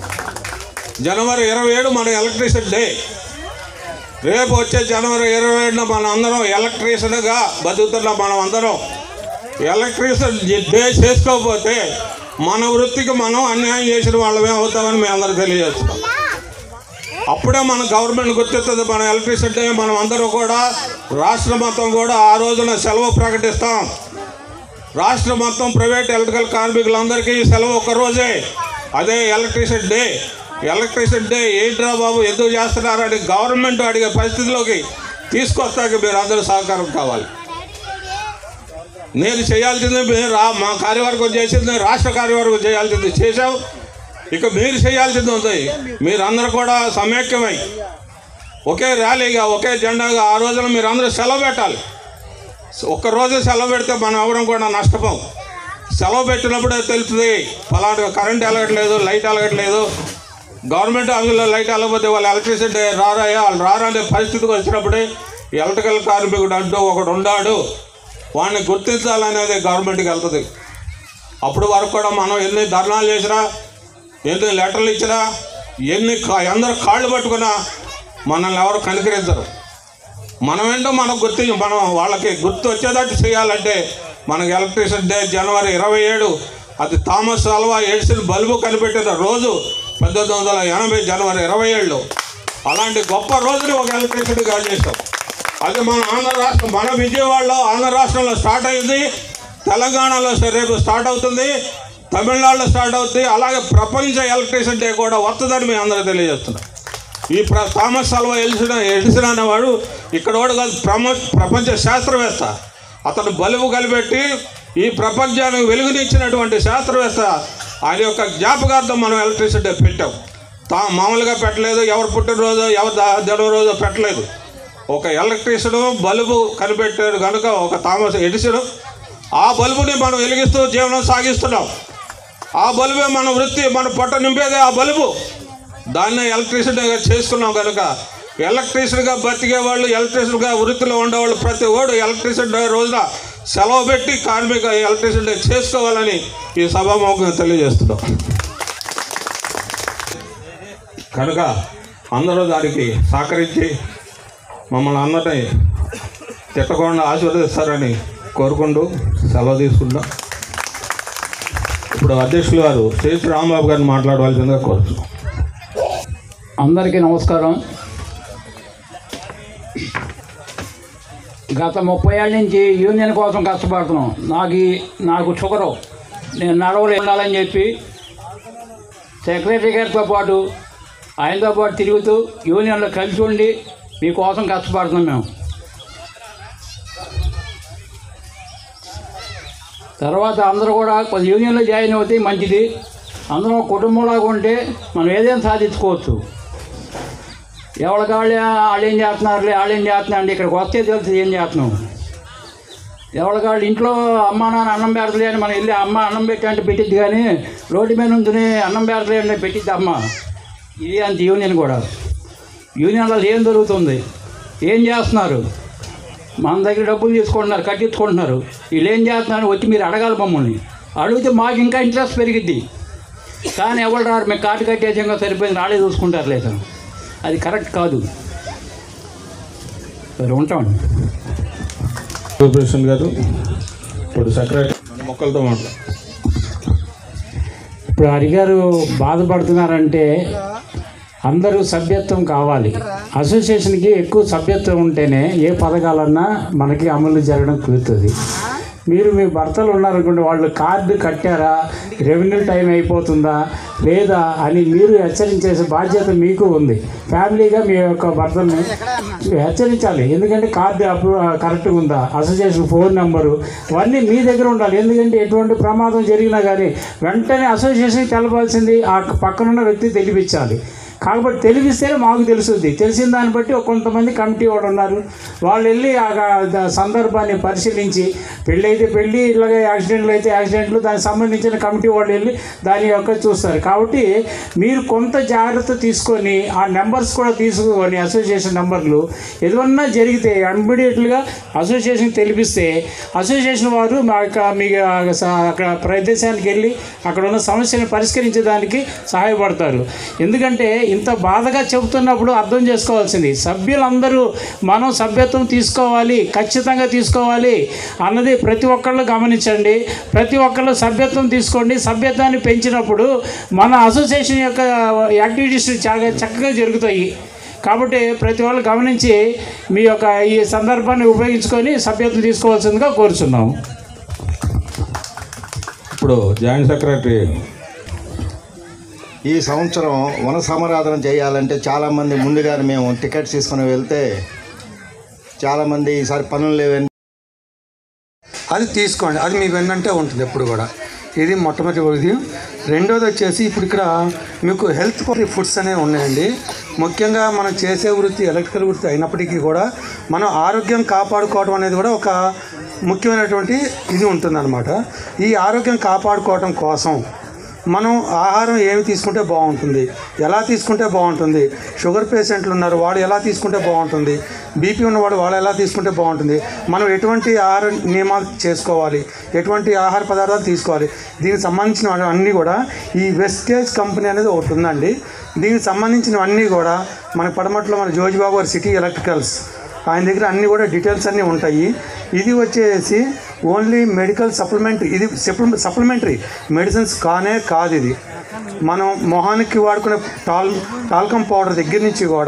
జనవరి ఇరవై ఏడు మన ఎలక్ట్రిసిటీ డే రేపు వచ్చే జనవరి ఇరవై ఏడున మనం అందరం ఎలక్ట్రీషియన్గా బతుకుతున్నాం మనం అందరం ఎలక్ట్రీషియన్ డే చేసుకోకపోతే మన వృత్తికి మనం అన్యాయం చేసిన వాళ్ళమే అవుతామని మేము అందరూ తెలియజేస్తున్నాం అప్పుడే మన గవర్నమెంట్ గుర్తిస్తుంది మన ఎలక్ట్రిసిటీ మనం అందరూ కూడా రాష్ట్ర మొత్తం కూడా ఆ రోజున సెలవు ప్రకటిస్తాం రాష్ట్ర మొత్తం ప్రైవేట్ ఎలక్ట్రికల్ కార్మికులందరికీ ఈ సెలవు ఒక రోజే అదే ఎలక్ట్రిసిటీ డే ఎలక్ట్రిసిటీ డే ఏంట్రా బాబు ఎందుకు చేస్తున్నారని గవర్నమెంట్ అడిగే పరిస్థితిలోకి తీసుకొస్తాక మీరు అందరూ సహకారం కావాలి నేను చేయాల్సింది మీరు రా మా కార్యవర్గం చేసింది రాష్ట్ర కార్యవర్గం చేయాల్సింది చేశాం ఇక మీరు చేయాల్సింది ఉంది మీరందరూ కూడా సమైక్యమై ఒకే ర్యాలీగా ఒకే జెండాగా ఆ రోజున మీరు అందరూ సెలవు పెట్టాలి ఒక్క రోజు సెలవు పెడితే మనం ఎవరం కూడా నష్టపోం సెలవు పెట్టినప్పుడే తెలుస్తుంది ఫలానా కరెంట్ వెలగట్లేదు లైట్ వెలగట్లేదు గవర్నమెంట్ ఆఫీసులో లైట్ వెళ్ళకపోతే వాళ్ళు ఎలక్ట్రిసిటీ రారాయా వాళ్ళు రారనే పరిస్థితికి వచ్చినప్పుడే ఈ ఎలక్ట్రికల్ కార్మికుడు అంటూ ఒకడు ఉన్నాడు వాడిని గుర్తించాలనేది గవర్నమెంట్కి వెళ్తుంది అప్పుడు వరకు కూడా మనం ఎన్ని ధర్నాలు చేసినా ఎన్ని లెటర్లు ఇచ్చినా ఎన్ని కా- అందరు కాళ్ళు పట్టుకున్నా మనల్ని ఎవరు కనికరించరు మనమేంటో మనకు గుర్తి మనం వాళ్ళకి గుర్తు వచ్చేటట్టు చేయాలంటే మనకి ఎలక్ట్రిసిటీ డే జనవరి ఇరవై ఏడు అది థామస్ అల్వా ఎడిసన్ బల్బు కనిపెట్టిన రోజు పంతొమ్మిది వందల ఎనభై జనవరి ఇరవై ఏడులో అలాంటి గొప్ప రోజుని ఒక ఎలక్ట్రిసిటీగా చేసాం అది మన ఆంధ్ర రాష్ట్రం మన విజయవాడలో ఆంధ్ర రాష్ట్రంలో స్టార్ట్ అయింది తెలంగాణలో సరే రేపు స్టార్ట్ అవుతుంది తమిళనాడులో స్టార్ట్ అవుతుంది అలాగే ప్రపంచ ఎలక్ట్రిసిటీ డే కూడా వస్తుందని మేము అందరూ తెలియజేస్తున్నాం ఈ ప్ర థామస్ అల్వా ఎడిసన్ ఎడిసన్ అనేవాడు ఇక్కడ వాడు కాదు ప్రమ ప్రపంచ శాస్త్రవేత్త అతను బలువు కలిపెట్టి ఈ ప్రపంచానికి వెలుగునిచ్చినటువంటి శాస్త్రవేత్త ఆయన యొక్క జ్ఞాపకార్థం మనం ఎలక్ట్రిసిటీ పెట్టాం తా మామూలుగా పెట్టలేదు ఎవరు పుట్టినరోజు ఎవరు దా- జన్మరోజు పెట్టలేదు ఒక ఎలక్ట్రీషియన్ బల్బు కనిపెట్టాడు కనుక ఒక థామస్ ఎడిసన్ ఆ బల్బుని మనం వెలిగిస్తూ జీవనం సాగిస్తున్నాం ఆ బల్బే మన వృత్తి మన పొట్ట నింపేదే ఆ బల్బు దాన్ని ఎలక్ట్రీషియన్గా చేసుకున్నాం కనుక ఎలక్ట్రీషియన్గా బతికే వాళ్ళు ఎలక్ట్రీషియన్గా వృత్తిలో ఉండేవాళ్ళు ప్రతి ఓడు ఎలక్ట్రీషియన్ డే రోజున సెలవు పెట్టి కార్మిక ఎలక్ట్రీషియన్ డే చేసుకోవాలని ఈ సభాముఖంగా తెలియజేస్తున్నాం కనుక అందరూ దానికి సహకరించి మమ్మల్ని అందరినీ తిట్టకుండా ఆశీర్వదిస్తారని కోరుకుంటూ సెలవు తీసుకుంటాం ఇప్పుడు అధ్యక్షులు గారు శ్రీ రాంబాబు గారిని మాట్లాడవలసిందిగా కోరుతున్నాం అందరికీ నమస్కారం గత ముప్పై ఏళ్ళ నుంచి యూనియన్ కోసం కష్టపడుతున్నాం నాకు ఈ- నాకు షుగరు నేను నడవలే ఉండాలని చెప్పి సెక్రటరీ గారితో పాటు ఆయనతో పాటు తిరుగుతూ యూనియన్లో కలిసి ఉండి మీకోసం కష్టపడుతున్నాం మేము తర్వాత అందరూ కూడా కొంచెం యూనియన్లో జాయిన్ అవుతే మంచిది అందరం ఒక కుటుంబంలాగా ఉంటే మనం ఏదైనా సాధించుకోవచ్చు ఎవరికి వాళ్ళే వాళ్ళు ఏం చేస్తున్నారులే వాళ్ళు ఏం చేస్తున్నారు అంటే ఇక్కడికి వస్తే తెలుస్తుంది ఏం చేస్తున్నాం ఎవరికి వాళ్ళు ఇంట్లో అమ్మ నాన్న అన్నం పెడతలే అని మనం వెళ్ళి అమ్మ అన్నం పెట్టి అంటే పెట్టిద్ది కానీ రోడ్డు మీద నుంచి అన్నం పెడతలే అంటే పెట్టిద్ది అమ్మ ఇది అంత యూనియన్ కూడా యూనియన్లో ఏం దొరుకుతుంది ఏం చేస్తున్నారు మన దగ్గర డబ్బులు తీసుకుంటున్నారు కట్టించుకుంటున్నారు వీళ్ళు ఏం చేస్తున్నారు వచ్చి మీరు అడగాలి మమ్మల్ని అడిగితే మాకు ఇంకా ఇంట్రెస్ట్ పెరిగిద్ది కానీ ఎవరు రారు మేము కాటు కట్టేసి ఇంకా సరిపోయింది రాలే చూసుకుంటారు లేదా అది కరెక్ట్ కాదు సరే ఉంటామండి సూపరేషన్ గారు ఇప్పుడు సెక్రటరీ మొక్కలతో మాట్లాడు ఇప్పుడు హరిగారు బాధపడుతున్నారంటే అందరూ సభ్యత్వం కావాలి అసోసియేషన్కి ఎక్కువ సభ్యత్వం ఉంటేనే ఏ పథకాలన్నా మనకి అమలు జరగడం కుదురుతుంది మీరు మీ భర్తలు ఉన్నారనుకోండి వాళ్ళు కార్డు కట్టారా రెవెన్యూ టైం అయిపోతుందా లేదా అని మీరు హెచ్చరించేసే బాధ్యత మీకు ఉంది ఫ్యామిలీగా మీ యొక్క భర్తల్ని హెచ్చరించాలి ఎందుకంటే కార్డు అప్రూ కరెక్ట్గా ఉందా అసోసియేషన్ ఫోన్ నెంబరు ఇవన్నీ మీ దగ్గర ఉండాలి ఎందుకంటే ఎటువంటి ప్రమాదం జరిగినా కానీ వెంటనే అసోసియేషన్కి తెలపాల్సింది ఆ పక్కనున్న వ్యక్తి తెలిపించాలి కాబట్టి తెలిపిస్తేనే మాకు తెలుస్తుంది తెలిసిన దాన్ని బట్టి ఒక కొంతమంది కమిటీ వాడు ఉన్నారు వాళ్ళు వెళ్ళి ఆ గా- సందర్భాన్ని పరిశీలించి పెళ్ళి అయితే పెళ్ళి ఇలాగే యాక్సిడెంట్లు అయితే యాక్సిడెంట్లు దానికి సంబంధించిన కమిటీ వాళ్ళు వెళ్ళి దాని యొక్క చూస్తారు కాబట్టి మీరు కొంత జాగ్రత్త తీసుకొని ఆ నెంబర్స్ కూడా తీసుకొని అసోసియేషన్ నెంబర్లు ఏదన్నా జరిగితే ఇమ్మీడియట్గా అసోసియేషన్ తెలిపిస్తే అసోసియేషన్ వారు మా యొక్క మీ స- అక్కడ ప్రదేశానికి వెళ్ళి అక్కడ ఉన్న సమస్యను పరిష్కరించడానికి సహాయపడతారు ఎందుకంటే ఇంత బాధగా చెబుతున్నప్పుడు అర్థం చేసుకోవాల్సింది సభ్యులందరూ మనం సభ్యత్వం తీసుకోవాలి ఖచ్చితంగా తీసుకోవాలి అన్నది ప్రతి ఒక్కళ్ళు గమనించండి ప్రతి ఒక్కళ్ళు సభ్యత్వం తీసుకోండి సభ్యత్వాన్ని పెంచినప్పుడు మన అసోసియేషన్ యొక్క యాక్టివిటీస్ చాలా చక్కగా జరుగుతాయి కాబట్టి ప్రతి వాళ్ళు గమనించి మీ యొక్క ఈ సందర్భాన్ని ఉపయోగించుకొని సభ్యత్వం తీసుకోవాల్సిందిగా కోరుచున్నాము ఇప్పుడు జాయింట్ సెక్రటరీ ఈ సంవత్సరం వన సమారాధన చేయాలంటే చాలామంది ముందుగానే మేము టికెట్స్ తీసుకుని వెళ్తే చాలామంది ఈసారి పనులు లేవని అది తీసుకోండి అది మీకు ఏంటంటే ఉంటుంది ఎప్పుడు కూడా ఇది మొట్టమొదటి రెండోది వచ్చేసి ఇప్పుడు ఇక్కడ మీకు హెల్త్ ఫుడ్స్ అనేవి ఉన్నాయండి ముఖ్యంగా మనం చేసే వృత్తి ఎలక్ట్రికల్ వృత్తి అయినప్పటికీ కూడా మనం ఆరోగ్యం కాపాడుకోవడం అనేది కూడా ఒక ముఖ్యమైనటువంటి ఇది ఉంటుందన్నమాట ఈ ఆరోగ్యం కాపాడుకోవడం కోసం మనం ఆహారం ఏమి తీసుకుంటే బాగుంటుంది ఎలా తీసుకుంటే బాగుంటుంది షుగర్ పేషెంట్లు ఉన్నారు వాడు ఎలా తీసుకుంటే బాగుంటుంది బీపీ ఉన్నవాడు వాళ్ళు ఎలా తీసుకుంటే బాగుంటుంది మనం ఎటువంటి ఆహార నియమాలు చేసుకోవాలి ఎటువంటి ఆహార పదార్థాలు తీసుకోవాలి దీనికి సంబంధించిన అన్నీ కూడా ఈ వెస్టేజ్ కంపెనీ అనేది ఒకటి ఉందండి దీనికి సంబంధించినవన్నీ కూడా మన పడమట్లో మన జోజిబాబు గారు సిటీ ఎలక్ట్రికల్స్ ఆయన దగ్గర అన్నీ కూడా డీటెయిల్స్ అన్నీ ఉంటాయి ఇది వచ్చేసి ఓన్లీ మెడికల్ సప్లిమెంట్ ఇది సప్లిమెంటరీ మెడిసిన్స్ కానే కాదు ఇది మనం మొహానికి వాడుకునే టాల్ టాల్కమ్ పౌడర్ దగ్గర నుంచి కూడా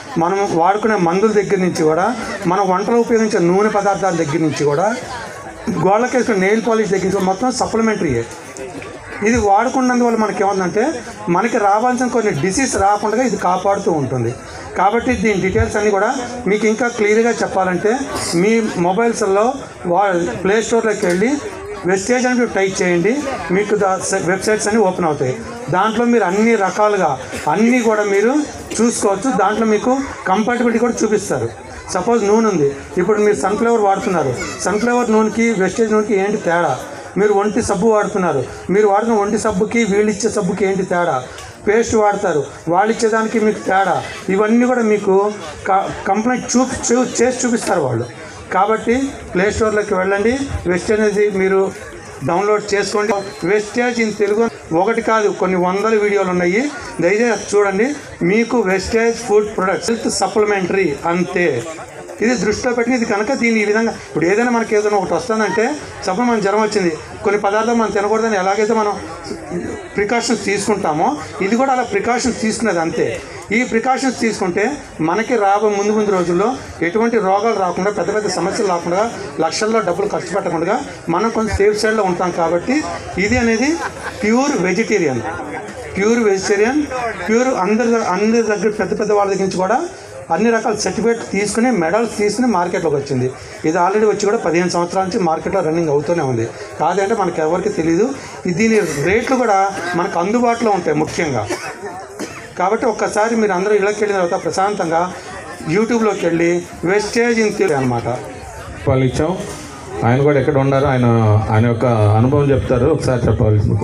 మనం వాడుకునే మందుల దగ్గర నుంచి కూడా మనం వంటలో ఉపయోగించే నూనె పదార్థాల దగ్గర నుంచి కూడా గోళ్ళకి వేసుకునే నెయిల్ పాలిష్ దగ్గర నుంచి మొత్తం సప్లిమెంటరీయే ఇది వాడుకున్నందువల్ల మనకి ఏముందంటే మనకి రావాల్సిన కొన్ని డిసీజ్ రాకుండా ఇది కాపాడుతూ ఉంటుంది కాబట్టి దీని డీటెయిల్స్ అన్నీ కూడా మీకు ఇంకా క్లియర్గా చెప్పాలంటే మీ మొబైల్స్లో వా ప్లే స్టోర్లోకి వెళ్ళి వెస్టేజ్ అని మీరు టైప్ చేయండి మీకు దా వెబ్సైట్స్ అన్నీ ఓపెన్ అవుతాయి దాంట్లో మీరు అన్ని రకాలుగా అన్నీ కూడా మీరు చూసుకోవచ్చు దాంట్లో మీకు కంపాటబిలిటీ కూడా చూపిస్తారు సపోజ్ నూనె ఉంది ఇప్పుడు మీరు సన్ఫ్లవర్ వాడుతున్నారు సన్ఫ్లవర్ నూనెకి వెస్టేజ్ నూనెకి ఏంటి తేడా మీరు ఒంటి సబ్బు వాడుతున్నారు మీరు వాడుతున్న ఒంటి సబ్బుకి వీళ్ళు ఇచ్చే సబ్బుకి ఏంటి తేడా పేస్ట్ వాడతారు వాళ్ళు ఇచ్చేదానికి మీకు తేడా ఇవన్నీ కూడా మీకు కంప్లైంట్ చూ చూ- చేసి చూపిస్తారు వాళ్ళు కాబట్టి ప్లే స్టోర్లోకి వెళ్ళండి వెస్టేజ్ మీరు డౌన్లోడ్ చేసుకోండి వెస్టేజ్ ఇన్ తెలుగు ఒకటి కాదు కొన్ని వందల వీడియోలు ఉన్నాయి దయచేసి చూడండి మీకు wastage food products health supplementary అంతే ఇది దృష్టిలో పెట్టి ఇది కనుక దీన్ని ఈ విధంగా ఇప్పుడు ఏదైనా మనకి ఏదైనా ఒకటి వస్తుందంటే సపోజ్ మన జ్వరం వచ్చింది కొన్ని పదార్థాలు మనం తినకూడదని ఎలాగైతే మనం ప్రికాషన్స్ తీసుకుంటామో ఇది కూడా అలా ప్రికాషన్స్ తీసుకునేది అంతే ఈ ప్రికాషన్స్ తీసుకుంటే మనకి రాబో ముందు ముందు రోజుల్లో ఎటువంటి రోగాలు రాకుండా పెద్ద పెద్ద సమస్యలు రాకుండా లక్షల్లో డబ్బులు ఖర్చు పెట్టకుండా మనం కొంచెం సేఫ్ సైడ్లో ఉంటాం కాబట్టి ఇది అనేది pure vegetarian pure vegetarian pure అందరి అందరి దగ్గర పెద్ద పెద్ద వాళ్ళ దగ్గర నుంచి కూడా అన్ని రకాల సర్టిఫికేట్ తీసుకుని మెడల్స్ తీసుకుని మార్కెట్లోకి వచ్చింది ఇది ఆల్రెడీ వచ్చి కూడా పదిహేను సంవత్సరాల నుంచి మార్కెట్లో రన్నింగ్ అవుతూనే ఉంది కాదంటే మనకి ఎవరికి తెలియదు ఇది దీని రేట్లు కూడా మనకు అందుబాటులో ఉంటాయి ముఖ్యంగా కాబట్టి ఒక్కసారి మీరు అందరూ ఇళ్ళకి వెళ్ళిన తర్వాత ప్రశాంతంగా యూట్యూబ్లోకి వెళ్ళి వెస్టేజ్ ఇన్ తెలుగు అనమాట వాళ్ళు ఇచ్చాం ఆయన కూడా ఎక్కడ ఉన్నారు ఆయన ఆయన యొక్క అనుభవం చెప్తారు ఒకసారి చెప్పాలి మీకు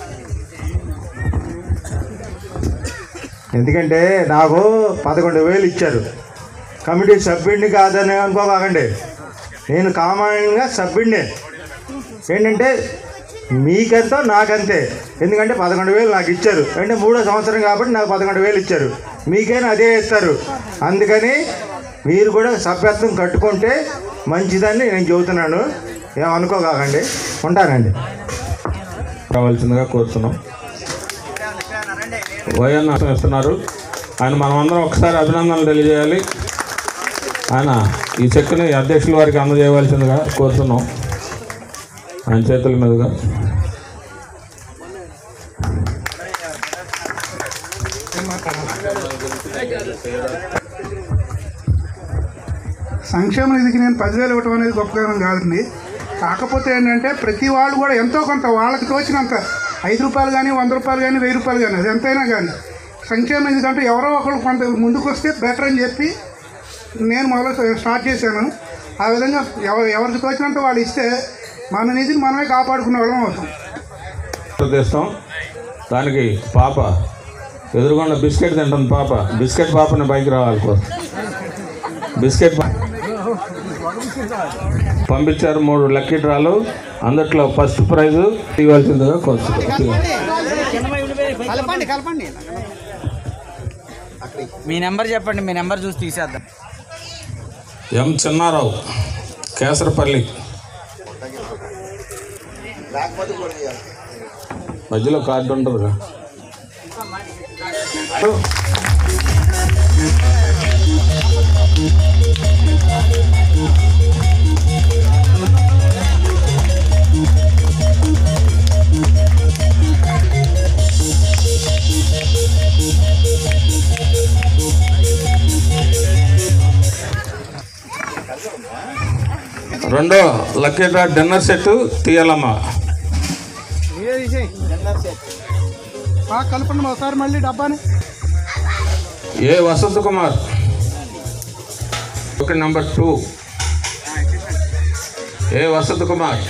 ఎందుకంటే నాకు పదకొండు వేలు ఇచ్చారు కమిటీ సభ్యుడిని కాదని అనుకోబాకండి నేను కామన్గా సభ్యుడినే ఏంటంటే మీకెంతో నాకంతే ఎందుకంటే పదకొండు వేలు నాకు ఇచ్చారు అంటే మూడో సంవత్సరం కాబట్టి నాకు పదకొండు వేలు ఇచ్చారు మీకైనా అదే ఇస్తారు అందుకని మీరు కూడా సభ్యత్వం కట్టుకుంటే మంచిదని నేను చెబుతున్నాను ఏమనుకోకాకండి ఉంటానండి కావాల్సిందిగా కోరుతున్నాం వైఎన్ ఇస్తున్నారు ఆయన మనమందరం ఒకసారి అభినందనలు తెలియజేయాలి ఆయన ఈ చెక్కుని అధ్యక్షుల వారికి అందజేయవలసిందిగా కోరుతున్నాం ఆయన చేతుల మీదుగా సంక్షేమ నిధికి నేను పదివేలు ఇవ్వటం అనేది గొప్పతనం కాదండి కాకపోతే ఏంటంటే ప్రతి వాళ్ళు కూడా ఎంతో కొంత వాళ్ళకి తోచినంత ఐదు రూపాయలు కానీ వంద రూపాయలు కానీ వెయ్యి రూపాయలు కానీ అది ఎంతైనా కానీ సంక్షేమ నిధి కంటే ఎవరో ఒకరు కొంత ముందుకు వస్తే బెటర్ అని చెప్పి నేను మొదలు స్టార్ట్ చేశాను ఆ విధంగా ఎవరు ఎవరికి తోచినంత వాళ్ళు ఇస్తే మన నిధిని మనమే కాపాడుకునే వాళ్ళం అవుతాం తీస్తాం దానికి పాప ఎదురుగొండ బిస్కెట్ తింటుంది పాప బిస్కెట్ పాపని బైక్ రావాలి కో బిస్కెట్ పా- పంపించారు మూడు లక్కీ డ్రాలు అందుట్లో ఫస్ట్ ప్రైజ్ ఇవ్వాల్సిందిగా కోరుతున్నాం కలపండి కలపండి మీ నెంబర్ చెప్పండి మీ నెంబర్ చూసి తీసేద్దాం ఎం చిన్నారావు కేసరపల్లి మధ్యలో కార్డు ఉంటుందిగా రెండో లక్కీ డ్రా డిన్నర్ సెట్ తీయాలమ్మా కలపండి ఒకసారి మళ్ళీ డబ్బాని A Vasanth Kumar okay number two A Vasanth Kumar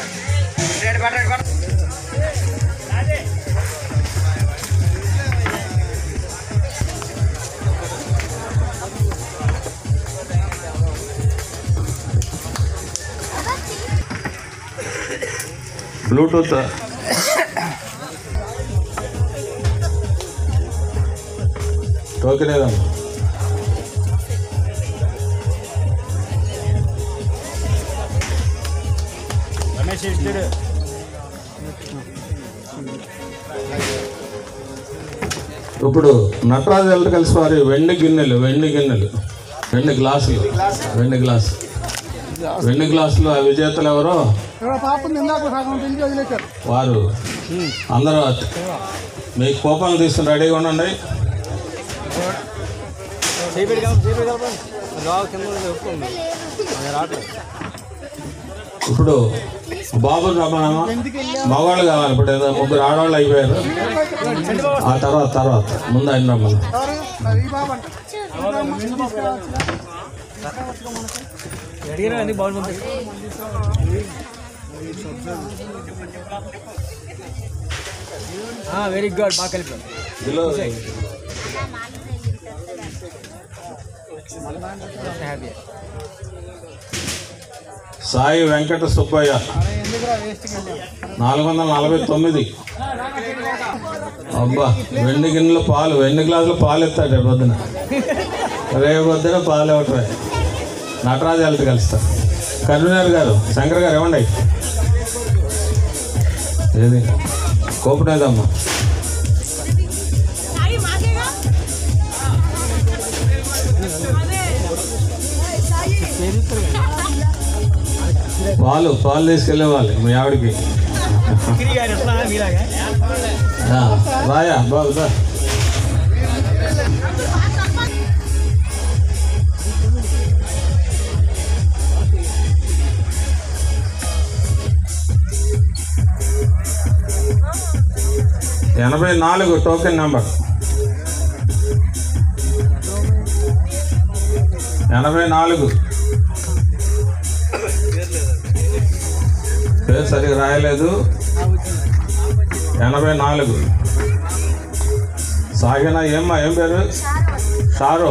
bluetooth token ఏదమ్మా రమేష్ ఇస్తాడు ఇప్పుడు నటరాజు ఎలక్ట్రికల్స్ వారి వెండి గిన్నెలు వెండి గిన్నెలు వెండి గ్లాసులు వెండి గ్లాసు వెండి గ్లాసులు ఆ విజేతలు ఎవరో వారు అందరూ మీ కోపాలు తీసుకుని రెడీగా ఉండండి ఇప్పుడు బాబు రమణమ్మ మగవాళ్ళు కావాలి ఇప్పుడు ఏదో ముగ్గురు ఆడవాళ్ళు అయిపోయారు ఆ తర్వాత తర్వాత ముందు ఆయన రమ్మను వెరీ గుడ్ బాగా కలిపాం ఇందులో హ్యాపీ సాయి వెంకట సుబ్బయ్య నాలుగు వందల నలభై తొమ్మిది అబ్బా వెండి గిన్నెలు పాలు వెండి గ్లాసులు పాలు ఎత్తాడు రేపు పొద్దున రేపు పొద్దున పాలు ఇవ్వటమే నటరాజు వెళ్తే కలుస్తా కన్వీనర్ గారు శంకర్ గారు ఇవ్వండి ఏది కోపనేదమ్మా పాలు పాలు తీసుకెళ్ళేవాళ్ళు మీ ఆవిడకి ఆ, రాయా బాబు రా. ఎనభై నాలుగు టోకెన్ నెంబర్ ఎనభై నాలుగు పేరు సరిగా రాయలేదు ఎనభై నాలుగు సాగిన ఏమ్మా ఏం పేరు షారో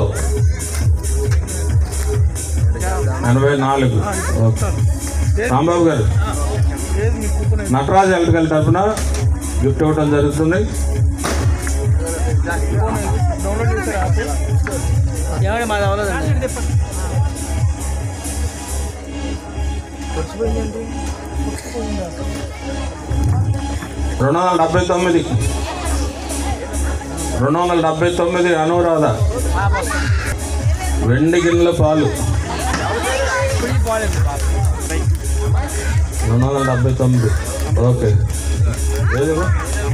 ఎనభై నాలుగు ఓకే రాంబాబు గారు నటరాజు ఎలక్ట్రికల్ తరఫున గిఫ్ట్ ఇవ్వడం జరుగుతుంది ఏమండి మాది అవ్వలేదండి రెండు వందల డెబ్బై తొమ్మిది రెండు వందల డెబ్బై తొమ్మిది అనురాధ వెండి గిన్నెల పాలు రెండు వందల డెబ్బై తొమ్మిది ఓకే ఏదమ్మా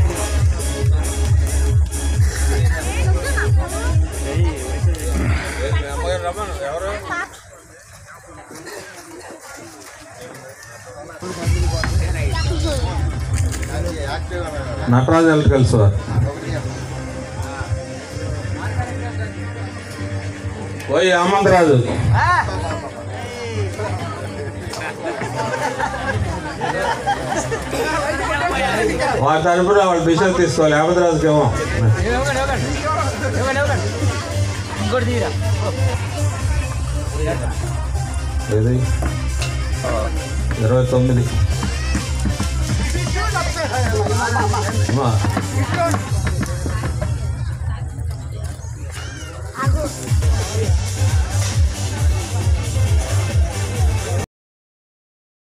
నటరాజు ఎలక్ట్రికల్స్ వారు పోయి హేమంతరాజు వారి తరపున వాళ్ళు బిషప్ తీసుకోవాలి హేమంతరాజుకి ఏమో ఇంకోటి తీరా ఏది ఇరవై తొమ్మిది అమ్మా ఆగు